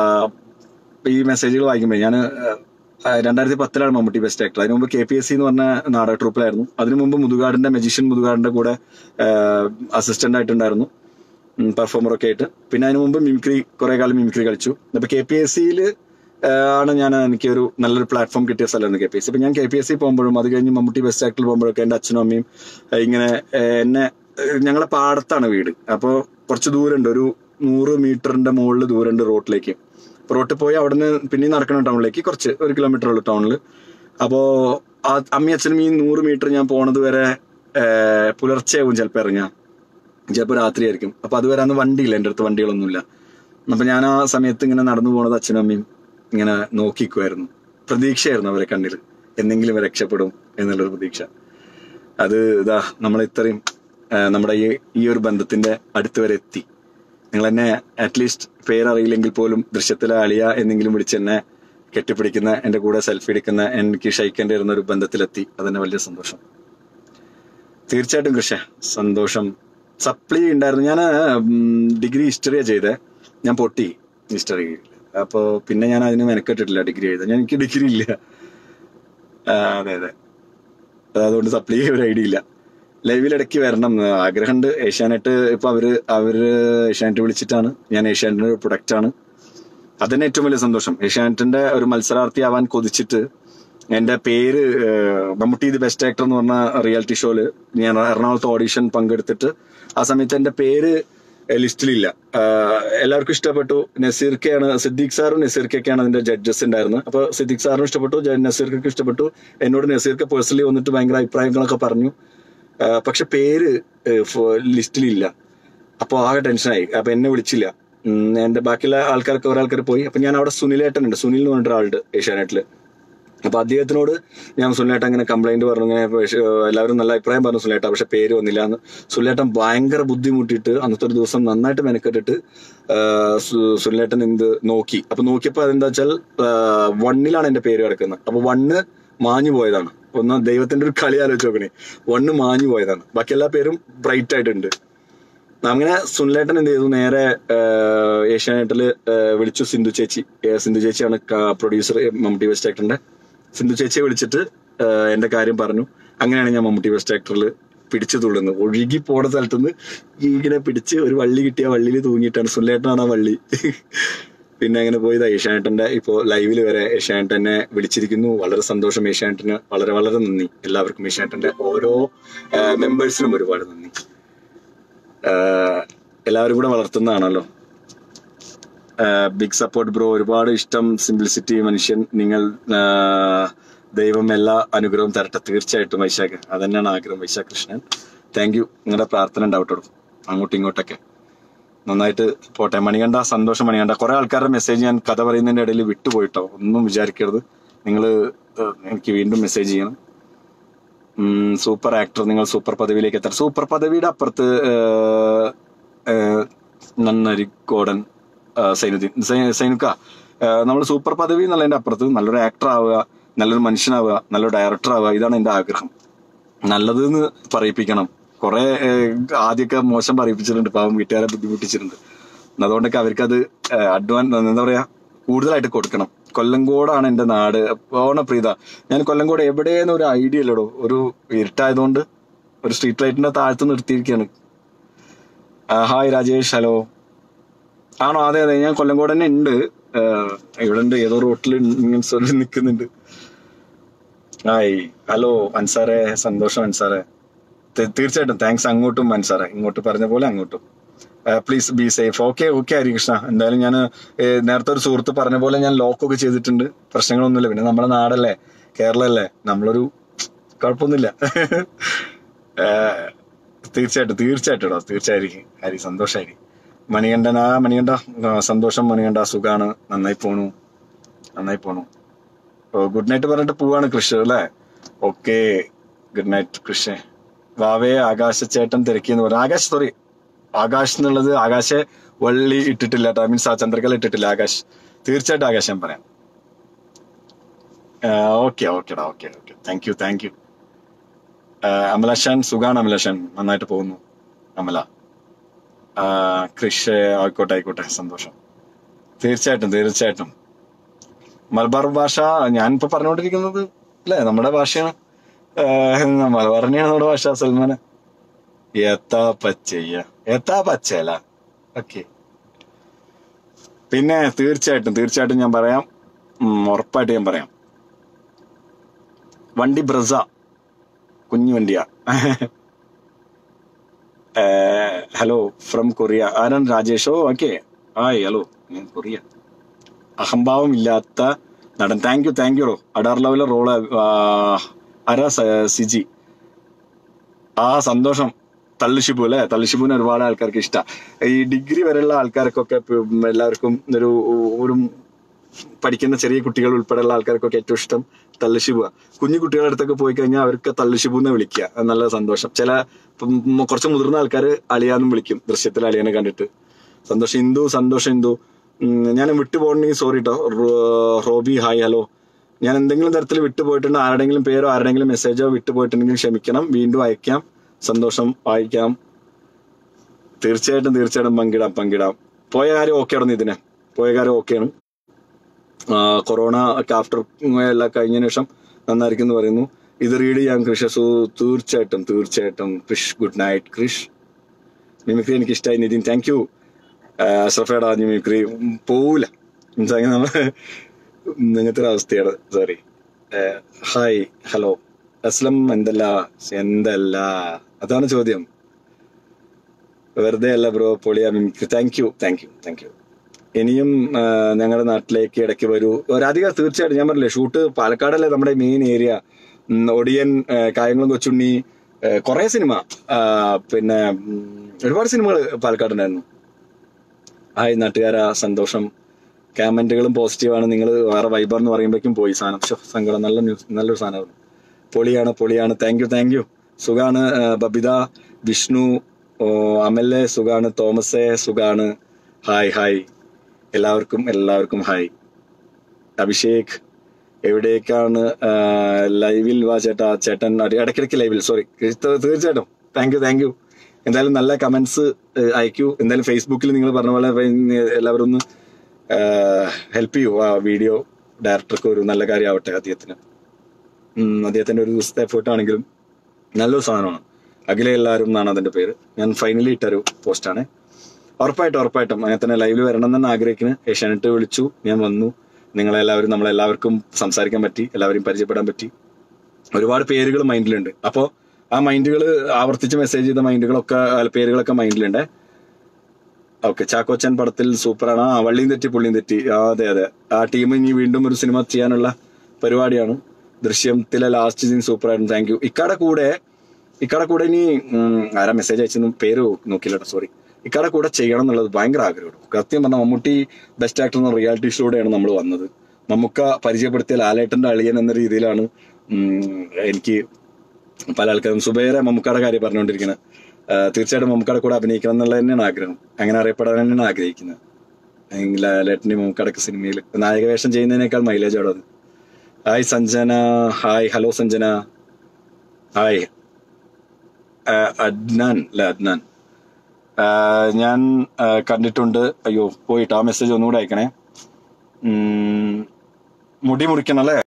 ഈ മെസ്സേജുകൾ വായിക്കുമ്പോൾ ഞാൻ രണ്ടായിരത്തി പത്തിലാണ് മമ്മൂട്ടി ബെസ്റ്റ് ആക്ടർ അതിന് മുമ്പ് കെ പി എസ് സി എന്ന് പറഞ്ഞ നാടക ട്രൂപ്പിലായിരുന്നു അതിനു മുമ്പ് മുതുകാടിന്റെ മജീഷ്യൻ മുതുകാടിന്റെ കൂടെ അസിസ്റ്റന്റ് ആയിട്ടുണ്ടായിരുന്നു പെർഫോമറൊക്കെ ആയിട്ട് പിന്നെ അതിന് മുമ്പ് മിമിക്രി കുറെ കാലം മിമിക്രി കളിച്ചു അപ്പൊ കെ പി എസ് സിയിൽ ആണ് ഞാൻ എനിക്ക് ഒരു നല്ലൊരു പ്ലാറ്റ്ഫോം കിട്ടിയ സ്ഥലമായിരുന്നു കെ പി എസ് സി അപ്പൊ ഞാൻ കെ പി എസ് സി പോകുമ്പോഴും അത് കഴിഞ്ഞ് മമ്മൂട്ടി ബെസ്റ്റ് ആക്ടറിൽ പോകുമ്പോഴൊക്കെ എൻ്റെ അച്ഛനും അമ്മയും ഏഹ് ഇങ്ങനെ ഏഹ് എന്നെ ഏഹ് ഞങ്ങളെ പാടത്താണ് വീട് അപ്പോൾ കുറച്ച് ദൂരമുണ്ട് ഒരു നൂറ് മീറ്ററിന്റെ മുകളിൽ ദൂരമുണ്ട് റോട്ടിലേക്ക് അപ്പൊ റോട്ടിൽ പോയി അവിടെ നിന്ന് പിന്നെ നടക്കുന്ന ടൗണിലേക്ക് കുറച്ച് ഒരു കിലോമീറ്റർ ഉള്ളു ടൗണിൽ അപ്പോ ആ അമ്മയും അച്ഛനും ഈ നൂറ് മീറ്റർ ഞാൻ പോണത് വരെ ഏഹ് പുലർച്ചെയാവും ചിലപ്പോൾ ഇറങ്ങാം ചിലപ്പോൾ രാത്രിയായിരിക്കും അപ്പൊ അതുവരെ അന്ന് വണ്ടിയില്ല എൻ്റെ അടുത്ത് വണ്ടികളൊന്നുമില്ല അപ്പൊ ഞാൻ ആ സമയത്ത് ഇങ്ങനെ നടന്നു പോണത് അച്ഛനും അമ്മയും ഇങ്ങനെ നോക്കിക്കുമായിരുന്നു പ്രതീക്ഷയായിരുന്നു അവരെ കണ്ണിൽ എന്തെങ്കിലും ഇവർ രക്ഷപ്പെടും എന്നുള്ളൊരു പ്രതീക്ഷ അത് ഇതാ നമ്മൾ ഇത്രയും ആ, നമ്മുടെ ഈ ഈ ഒരു ബന്ധത്തിന്റെ അടുത്ത് വരെ എത്തി നിങ്ങൾ എന്നെ അറ്റ്ലീസ്റ്റ് പേരറിയില്ലെങ്കിൽ പോലും ദൃശ്യത്തിലെ അളിയ എന്നെങ്കിലും വിളിച്ച് എന്നെ കെട്ടിപ്പിടിക്കുന്ന എന്റെ കൂടെ സെൽഫി എടുക്കുന്ന എനിക്ക് ഷൈക്കേണ്ടി വരുന്ന ഒരു ബന്ധത്തിലെത്തി അതെന്നെ വലിയ സന്തോഷം തീർച്ചയായിട്ടും കൃഷ സന്തോഷം സപ്ലി ഉണ്ടായിരുന്നു ഞാൻ ഡിഗ്രി ഹിസ്റ്ററിയാ ചെയ്തേ ഞാൻ പൊട്ടി ഹിസ്റ്ററി അപ്പോ പിന്നെ ഞാൻ അതിന് മെനക്കെട്ടിട്ടില്ല ഡിഗ്രി എഴുതാൻ ഞാൻ എനിക്ക് ഡിഗ്രി ഇല്ല ആ, അതെ അതെ അതുകൊണ്ട് സപ്ലൈ ഒരു ഐഡിയ ഇല്ല ലൈവിൽ ഇടയ്ക്ക് വരണം എന്ന് ആഗ്രഹമുണ്ട് ഏഷ്യാനെറ്റ് ഇപ്പൊ അവര് അവര് ഏഷ്യാനെറ്റ് വിളിച്ചിട്ടാണ് ഞാൻ ഏഷ്യാനെറ്റിന്റെ ഒരു പ്രൊഡക്റ്റ് ആണ് അതന്നെ ഏറ്റവും വലിയ സന്തോഷം ഏഷ്യാനെറ്റിന്റെ ഒരു മത്സരാർത്ഥി ആവാൻ കൊതിച്ചിട്ട് എന്റെ പേര് ഏഹ്, മമ്മൂട്ടി ദി ബെസ്റ്റ് ആക്ടർ എന്ന് പറഞ്ഞ റിയാലിറ്റി ഷോയില് ഞാൻ എറണാകുളത്ത് ഓഡിഷൻ പങ്കെടുത്തിട്ട് ആ സമയത്ത് എന്റെ പേര് ഏഹ്, ലിസ്റ്റിലില്ല ആഹ്, എല്ലാവർക്കും ഇഷ്ടപ്പെട്ടു നസീർക്കയാണ് സിദ്ദീഖ് സാറും നസീർക്കൊക്കെയാണ് അതിന്റെ ജഡ്ജസ് ഉണ്ടായിരുന്നത് അപ്പൊ സിദ്ദീഖ് സാറിനും ഇഷ്ടപ്പെട്ടു ജ- നസീർക്കൊക്കെ ഇഷ്ടപ്പെട്ടു എന്നോട് നസീർക്ക് പേഴ്സണലി വന്നിട്ട് ഭയങ്കര അഭിപ്രായങ്ങളൊക്കെ പറഞ്ഞു ആഹ്, പക്ഷെ പേര് ഏഹ്, ഫ- ലിസ്റ്റിലില്ല അപ്പോൾ ആകെ ടെൻഷനായി അപ്പൊ എന്നെ വിളിച്ചില്ല ഉം, എന്റെ ബാക്കിയുള്ള ആൾക്കാർക്ക് കുറെ ആൾക്കാർ പോയി അപ്പൊ ഞാൻ അവിടെ സുനിലേട്ടൻ ഉണ്ട് സുനിൽ എന്ന് പറഞ്ഞിട്ട് ഒരാളുണ്ട് ഏഷ്യാനെറ്റില് അപ്പൊ അദ്ദേഹത്തിനോട് ഞാൻ സുനിലേട്ടൻ അങ്ങനെ കംപ്ലൈന്റ് പറഞ്ഞു ഇങ്ങനെ പക്ഷേ, എല്ലാവരും നല്ല അഭിപ്രായം പറഞ്ഞു സുനിലേട്ട പക്ഷെ പേര് വന്നില്ല എന്ന് സുനിലേട്ടൻ ഭയങ്കര ബുദ്ധിമുട്ടിയിട്ട് അന്നത്തെ ഒരു ദിവസം നന്നായിട്ട് മെനക്കെട്ടിട്ട് ആ, സു- സുനിലേട്ടൻ എന്ത് നോക്കി അപ്പൊ നോക്കിയപ്പോ അതെന്താ വെച്ചാൽ വണ്ണിലാണ് എന്റെ പേര് കിടക്കുന്നത് അപ്പൊ വണ്ണ് മാഞ്ഞു പോയതാണ് ഒന്ന് ദൈവത്തിന്റെ ഒരു കളി ആലോചിച്ച് നോക്കണേ വണ്ണ് മാഞ്ഞു പോയതാണ് ബാക്കി എല്ലാ പേരും ബ്രൈറ്റ് ആയിട്ടുണ്ട് അങ്ങനെ സുനിലേട്ടൻ എന്ത് ചെയ്തു നേരെ ആഹ്, ഏഷ്യാനെറ്റില് ആഹ്, വിളിച്ചു സിന്ധു ചേച്ചി ഏഹ്, സിന്ധു ചേച്ചിയാണ് പ്രൊഡ്യൂസർ മമ്മൂട്ടി വെസ്റ്റ് ആക്ടറിന്റെ സിന്ധു ചേച്ചിയെ വിളിച്ചിട്ട് ആഹ്, എന്റെ കാര്യം പറഞ്ഞു അങ്ങനെയാണ് ഞാൻ മമ്മൂട്ടി വെസ്റ്റ് ആക്ടറിൽ പിടിച്ചു തുള്ളുന്നത് ഒഴുകി പോണ സ്ഥലത്തുനിന്ന് ഇങ്ങനെ പിടിച്ച് ഒരു വള്ളി കിട്ടിയ വള്ളിയിൽ തൂങ്ങിയിട്ടാണ് സുനിലേട്ടനാണ് ആ വള്ളി പിന്നെ അങ്ങനെ പോയത് ഏഷ്യാനെറ്റിന്റെ ഇപ്പോ ലൈവിൽ വരെ ഏഷ്യാനെറ്റ് എന്നെ വിളിച്ചിരിക്കുന്നു വളരെ സന്തോഷം ഏഷ്യാനെറ്റിന് വളരെ വളരെ നന്ദി എല്ലാവർക്കും ഏഷ്യാനെറ്റിന്റെ ഓരോ മെമ്പേഴ്സിനും ഒരുപാട് നന്ദി ആഹ് എല്ലാവരും കൂടെ വളർത്തുന്നതാണല്ലോ ബിഗ് സപ്പോർട്ട് ബ്രോ ഒരുപാട് ഇഷ്ടം സിംപ്ലിസിറ്റി മനുഷ്യൻ നിങ്ങൾ ആഹ് ദൈവം എല്ലാ അനുഗ്രഹവും തരട്ടെ തീർച്ചയായിട്ടും വൈശാഖ് അതന്നെയാണ് ആഗ്രഹം വൈശാഖ് കൃഷ്ണൻ താങ്ക് യു നിങ്ങളുടെ പ്രാർത്ഥന ഉണ്ടാവട്ടോ അങ്ങോട്ടും ഇങ്ങോട്ടൊക്കെ നന്നായിട്ട് പോട്ടെ മണികണ്ഠ സന്തോഷം മണികണ്ഠ കുറെ ആൾക്കാരുടെ മെസ്സേജ് ഞാൻ കഥ പറയുന്നതിന്റെ ഇടയിൽ വിട്ടുപോയിട്ടോ ഒന്നും വിചാരിക്കരുത് നിങ്ങൾ എനിക്ക് വീണ്ടും മെസ്സേജ് ചെയ്യണം സൂപ്പർ ആക്ടർ നിങ്ങൾ സൂപ്പർ പദവിയിലേക്ക് എത്തണം സൂപ്പർ പദവിയുടെ അപ്പുറത്ത് ഏഹ്, ഏഹ്, നന്നരിക്കോടൻ ഏഹ്, സൈനുദ്ദീൻ സൈ- സൈനുക്ക നമ്മൾ സൂപ്പർ പദവി എന്നുള്ളതിന്റെ അപ്പുറത്ത് നല്ലൊരു ആക്ടർ ആവുക നല്ലൊരു മനുഷ്യനാവുക നല്ലൊരു ഡയറക്ടർ ആവുക ഇതാണ് എന്റെ ആഗ്രഹം നല്ലത് എന്ന് പറയിപ്പിക്കണം കുറെ ആദ്യമൊക്കെ മോശം പറയിപ്പിച്ചിട്ടുണ്ട് പാവം വീട്ടുകാരെ ബുദ്ധിമുട്ടിച്ചിട്ടുണ്ട് അതുകൊണ്ടൊക്കെ അവർക്കത് അഡ്വാൻസ് എന്താ പറയാ കൂടുതലായിട്ട് കൊടുക്കണം കൊല്ലങ്കോടാണ് എന്റെ നാട് ഓണപ്രീത ഞാൻ കൊല്ലങ്കോട് എവിടെയെന്ന് ഒരു ഐഡിയ ഇല്ലടോ ഒരു ഇരുട്ടായതുകൊണ്ട് ഒരു സ്ട്രീറ്റ് ലൈറ്റിന്റെ താഴത്ത് നിർത്തിയിരിക്കുകയാണ് ആ, ഹായ് രാജേഷ് ഹലോ ആണോ അതെ അതെ ഞാൻ കൊല്ലങ്കോട് തന്നെ ഉണ്ട് ആ, ഇവിടെ ഉണ്ട് ഏതോ റോട്ടിൽ ഇങ്ങനെ സ്വരം നിൽക്കുന്നുണ്ട് ഹായ് ഹലോ അൻസാറെ സന്തോഷം അൻസാറെ തീ- തീർച്ചയായിട്ടും താങ്ക്സ് അങ്ങോട്ടും അൻസാറെ ഇങ്ങോട്ട് പറഞ്ഞ പോലെ അങ്ങോട്ടും please be safe okay okay Harikrishna എന്തായാലും ഞാൻ നേരത്തെ ഒരു സുഹൃത്ത് പറഞ്ഞ പോലെ ഞാൻ ലോക്കൊക്കെ ചെയ്തിട്ടുണ്ട് പ്രശ്നങ്ങളൊന്നുമില്ല പിന്നെ നമ്മുടെ നാടല്ലേ കേരളല്ലേ നമ്മളൊരു കുഴപ്പമൊന്നുമില്ല ഏഹ്, തീർച്ചയായിട്ടും തീർച്ചയായിട്ടും ഇടാം തീർച്ചയായിരിക്കും ഹരി സന്തോഷായിരിക്കും മണികണ്ഠൻ ആ മണികണ്ഠ ആ, സന്തോഷം മണികണ്ഠ സുഖാണ് നന്നായി പോണു നന്നായി പോണു ഓ ഗുഡ് നൈറ്റ് പറഞ്ഞിട്ട് പോവാണ് കൃഷ് അല്ലേ ഓക്കെ ഗുഡ് നൈറ്റ് കൃഷ് വാവയെ ആകാശച്ചേട്ടൻ തിരക്കിയെന്ന് പറഞ്ഞു ആകാശ് സോറി ആകാശ് എന്നുള്ളത് ആകാശെ വള്ളി ഇട്ടിട്ടില്ല കേട്ടോ മീൻസ് ആ ചന്ദ്രകല ഇട്ടിട്ടില്ല ആകാശ് തീർച്ചയായിട്ടും ആകാശ് ഞാൻ പറയാം ഓക്കെ ഓക്കെടാ okay okay thank you thank you അമലഷൻ സുഖാണ് അമലഷൻ നന്നായിട്ട് പോകുന്നു അമല ആ, കൃഷ് ആയിക്കോട്ടെ ആയിക്കോട്ടെ സന്തോഷം തീർച്ചയായിട്ടും തീർച്ചയായിട്ടും മലബാർ ഭാഷ ഞാനിപ്പോ പറഞ്ഞുകൊണ്ടിരിക്കുന്നത് അല്ലേ നമ്മുടെ ഭാഷയാണ് ഏഹ്, മലബാർ തന്നെയാണ് നമ്മുടെ ഭാഷ സൽമാന് എത്താ പച്ചയ്യ എത്താ പച്ചയല്ല ഓക്കെ പിന്നെ തീർച്ചയായിട്ടും തീർച്ചയായിട്ടും ഞാൻ പറയാം ഉം, ഉറപ്പായിട്ട് ഞാൻ പറയാം വണ്ടി ബ്രസ കുഞ്ഞു വണ്ടിയാ ഹലോ ഫ്രം കൊറിയ ആരാണ് രാജേഷോ ഓക്കെ ഹായ് ഹലോ ഞാൻ കൊറിയ അഹംഭാവം ഇല്ലാത്ത നടൻ താങ്ക് യു താങ്ക് യു റോ അഡാർ ലെവലെ റോള് ആരാ സ- സിജി ആ സന്തോഷം തള്ളിഷിബു അല്ലെ തള്ളിഷിബുവിന് ഒരുപാട് ആൾക്കാർക്ക് ഇഷ്ടമാണ് ഈ ഡിഗ്രി വരെയുള്ള ആൾക്കാർക്കൊക്കെ ഇപ്പം എല്ലാവർക്കും ഒരു ഒരു പഠിക്കുന്ന ചെറിയ കുട്ടികൾ ഉൾപ്പെടെയുള്ള ആൾക്കാർക്കൊക്കെ ഏറ്റവും ഇഷ്ടം തള്ളിഷിബുവാ കുഞ്ഞു കുട്ടികളുടെ അടുത്തൊക്കെ പോയി കഴിഞ്ഞാൽ അവർക്ക് തള്ളിഷിബു എന്ന് വിളിക്കുക അത് നല്ല സന്തോഷം ചില ഇപ്പം മ- കുറച്ച് മുതിർന്ന ആൾക്കാർ അളിയാന്നും വിളിക്കും ദൃശ്യത്തിൽ അളിയനെ കണ്ടിട്ട് സന്തോഷം ഹിന്ദു സന്തോഷം ഹിന്ദു ഉം, ഞാൻ വിട്ടുപോകണമെങ്കിൽ സോറി കേട്ടോ റോബി ഹായ് ഹലോ ഞാൻ എന്തെങ്കിലും തരത്തിൽ വിട്ടുപോയിട്ടുണ്ട് ആരുടെങ്കിലും പേരോ ആരുടെങ്കിലും മെസ്സേജോ വിട്ടുപോയിട്ടുണ്ടെങ്കിൽ ക്ഷമിക്കണം വീണ്ടും അയക്കാം സന്തോഷം വായിക്കാം തീർച്ചയായിട്ടും തീർച്ചയായിട്ടും പങ്കിടാം പങ്കിടാം പോയ കാര്യം ഓക്കെ ആയിരുന്നു ഇതിന് പോയ കാര്യം ഓക്കെയാണ് കൊറോണ ഒക്കെ ആഫ്റ്റർ എല്ലാം കഴിഞ്ഞതിന് ശേഷം നന്നായിരിക്കും എന്ന് പറയുന്നു ഇത് റീഡ് ചെയ്യാം കൃഷ് സോ തീർച്ചയായിട്ടും തീർച്ചയായിട്ടും Krish good night Krish mimicry എനിക്ക് ഇഷ്ടമായി നിതിൻ താങ്ക് യു അഷ്റഫേടാ മിമിക്രി പോവില്ല മീൻസ് അങ്ങനെ നമ്മൾ ഇങ്ങനത്തെ ഒരു അവസ്ഥയാണ് സോറി ഹായ് ഹലോ അസ്ലം എന്തല്ല എന്തല്ല അതാണ് ചോദ്യം വെറുതെ അല്ല ബ്രോ പൊളിയാ mimicry thank you thank you thank you ഇനിയും ആ, ഞങ്ങളുടെ നാട്ടിലേക്ക് ഇടയ്ക്ക് വരൂ ഒരധികം തീർച്ചയായിട്ടും ഞാൻ പറഞ്ഞില്ലേ ഷൂട്ട് പാലക്കാടല്ലേ നമ്മുടെ മെയിൻ ഏരിയ ഉം, ഒടിയൻ ആ, കായംകുളം കൊച്ചുണ്ണി ആ, കുറേ സിനിമ ആ, പിന്നെ ഉം, ഒരുപാട് സിനിമകൾ പാലക്കാടുണ്ടായിരുന്നു ഹായ് നാട്ടുകാരാ സന്തോഷം കമന്റുകളും പോസിറ്റീവാണ് നിങ്ങൾ വേറെ വൈബർ എന്ന് പറയുമ്പോഴേക്കും പോയി സാധനം ശ്ശോ, സങ്കടം നല്ല ന്യൂസ് നല്ലൊരു സാധനമാണ് പൊളിയാണ് പൊളിയാണ് താങ്ക് യു താങ്ക് യു സുഖാണ് ആ, ബബിത വിഷ്ണു ഓ, അമലെ സുഖാണ് തോമസെ സുഖാണ് ഹായ് ഹായ് എല്ലാവർക്കും എല്ലാവർക്കും ഹായ് അഭിഷേക് എവിടേക്കാണ് ആ, ലൈവിൽ വാ ചേട്ടാ ചേട്ടൻ അടി- ഇടയ്ക്കിടയ്ക്ക് ലൈവിൽ സോറി തീർച്ചയായിട്ടും താങ്ക് യു താങ്ക് യു എന്തായാലും നല്ല കമന്റ്സ് അയക്കൂ എന്തായാലും ഫേസ്ബുക്കിൽ നിങ്ങൾ പറഞ്ഞ പോലെ ഇപ്പൊ എല്ലാവരും ഒന്ന് ഹെൽപ്പ് ചെയ്യൂ ആ വീഡിയോ ഡയറക്ടർക്ക് ഒരു നല്ല കാര്യമാവട്ടെ അദ്ദേഹത്തിന് ഉം, അദ്ദേഹത്തിന്റെ ഒരു ദിവസത്തെ എഫേർട്ട് ആണെങ്കിലും നല്ലൊരു സാധനമാണ് അഖില എല്ലാവരും എന്നാണ് അതിന്റെ പേര് ഞാൻ ഫൈനലി ഇട്ടൊരു പോസ്റ്റാണ് ഉറപ്പായിട്ടും ഉറപ്പായിട്ടും അങ്ങനെ തന്നെ ലൈവിൽ വരണം എന്ന് ആഗ്രഹിക്കുന്നു ഏഷ്യാനെറ്റ് വിളിച്ചു ഞാൻ വന്നു നിങ്ങളെല്ലാവരും നമ്മളെല്ലാവർക്കും സംസാരിക്കാൻ പറ്റി എല്ലാവരെയും പരിചയപ്പെടാൻ പറ്റി ഒരുപാട് പേരുകൾ മൈൻഡിലുണ്ട് അപ്പോൾ ആ മൈൻഡുകൾ ആവർത്തിച്ച് മെസ്സേജ് ചെയ്ത മൈൻഡുകളൊക്കെ ആ, പേരുകളൊക്കെ മൈൻഡിലുണ്ട് ഓക്കെ ചാക്കോച്ചൻ പടത്തിൽ സൂപ്പറാണ് ആ വള്ളിയും തെറ്റി പുള്ളിയും തെറ്റി ആ, അതെ അതെ ആ ടീം ഇനി വീണ്ടും ഒരു സിനിമ ചെയ്യാനുള്ള പരിപാടിയാണ് ദൃശ്യത്തിലെ ലാസ്റ്റ് സീൻ സൂപ്പറായിരുന്നു താങ്ക് യു ഇക്കാടെ കൂടെ ഇക്കാടെ കൂടെ ഇനി ഉം, ആരാ മെസ്സേജ് അയച്ചെന്നും പേര് നോക്കില്ല ഇക്കാടെ ഇക്കാടെ കൂടെ ചെയ്യണം എന്നുള്ളത് ഭയങ്കര ആഗ്രഹമാണ് സത്യം പറഞ്ഞാൽ മമ്മൂട്ടി ബെസ്റ്റ് ആക്ടർ എന്ന റിയാലിറ്റി ഷോയുടെയാണ് നമ്മൾ വന്നത് മമ്മൂക്ക പരിചയപ്പെടുത്തിയ ലാലേട്ടന്റെ അളിയൻ എന്ന രീതിയിലാണ് ഉം, എനിക്ക് പല ആൾക്കാരും സുബൈറെ മമ്മൂക്കാടെ കാര്യം പറഞ്ഞുകൊണ്ടിരിക്കുന്നത് ആ, തീർച്ചയായിട്ടും മമ്മൂക്കാടെ കൂടെ അഭിനയിക്കണം എന്നുള്ളത് തന്നെയാണ് ആഗ്രഹം അങ്ങനെ അറിയപ്പെടാൻ തന്നെയാണ് ആഗ്രഹിക്കുന്നത് അല്ലെങ്കിൽ ലാലേട്ടന്റെ മമ്മൂക്കാടൊക്കെ സിനിമയിൽ നായക വേഷം ചെയ്യുന്നതിനേക്കാൾ മൈലേജ് ആണ് അത് hi Sanjana hi hello Sanjana hi ആ, അദ്നാൻ അല്ല അദ്നാൻ ആ, ഞാൻ ആ, കണ്ടിട്ടുണ്ട് അയ്യോ പോയിട്ട് ആ മെസ്സേജ് ഒന്നുകൂടെ അയക്കണേ ഉം, മുടി മുറിക്കണം അല്ലേ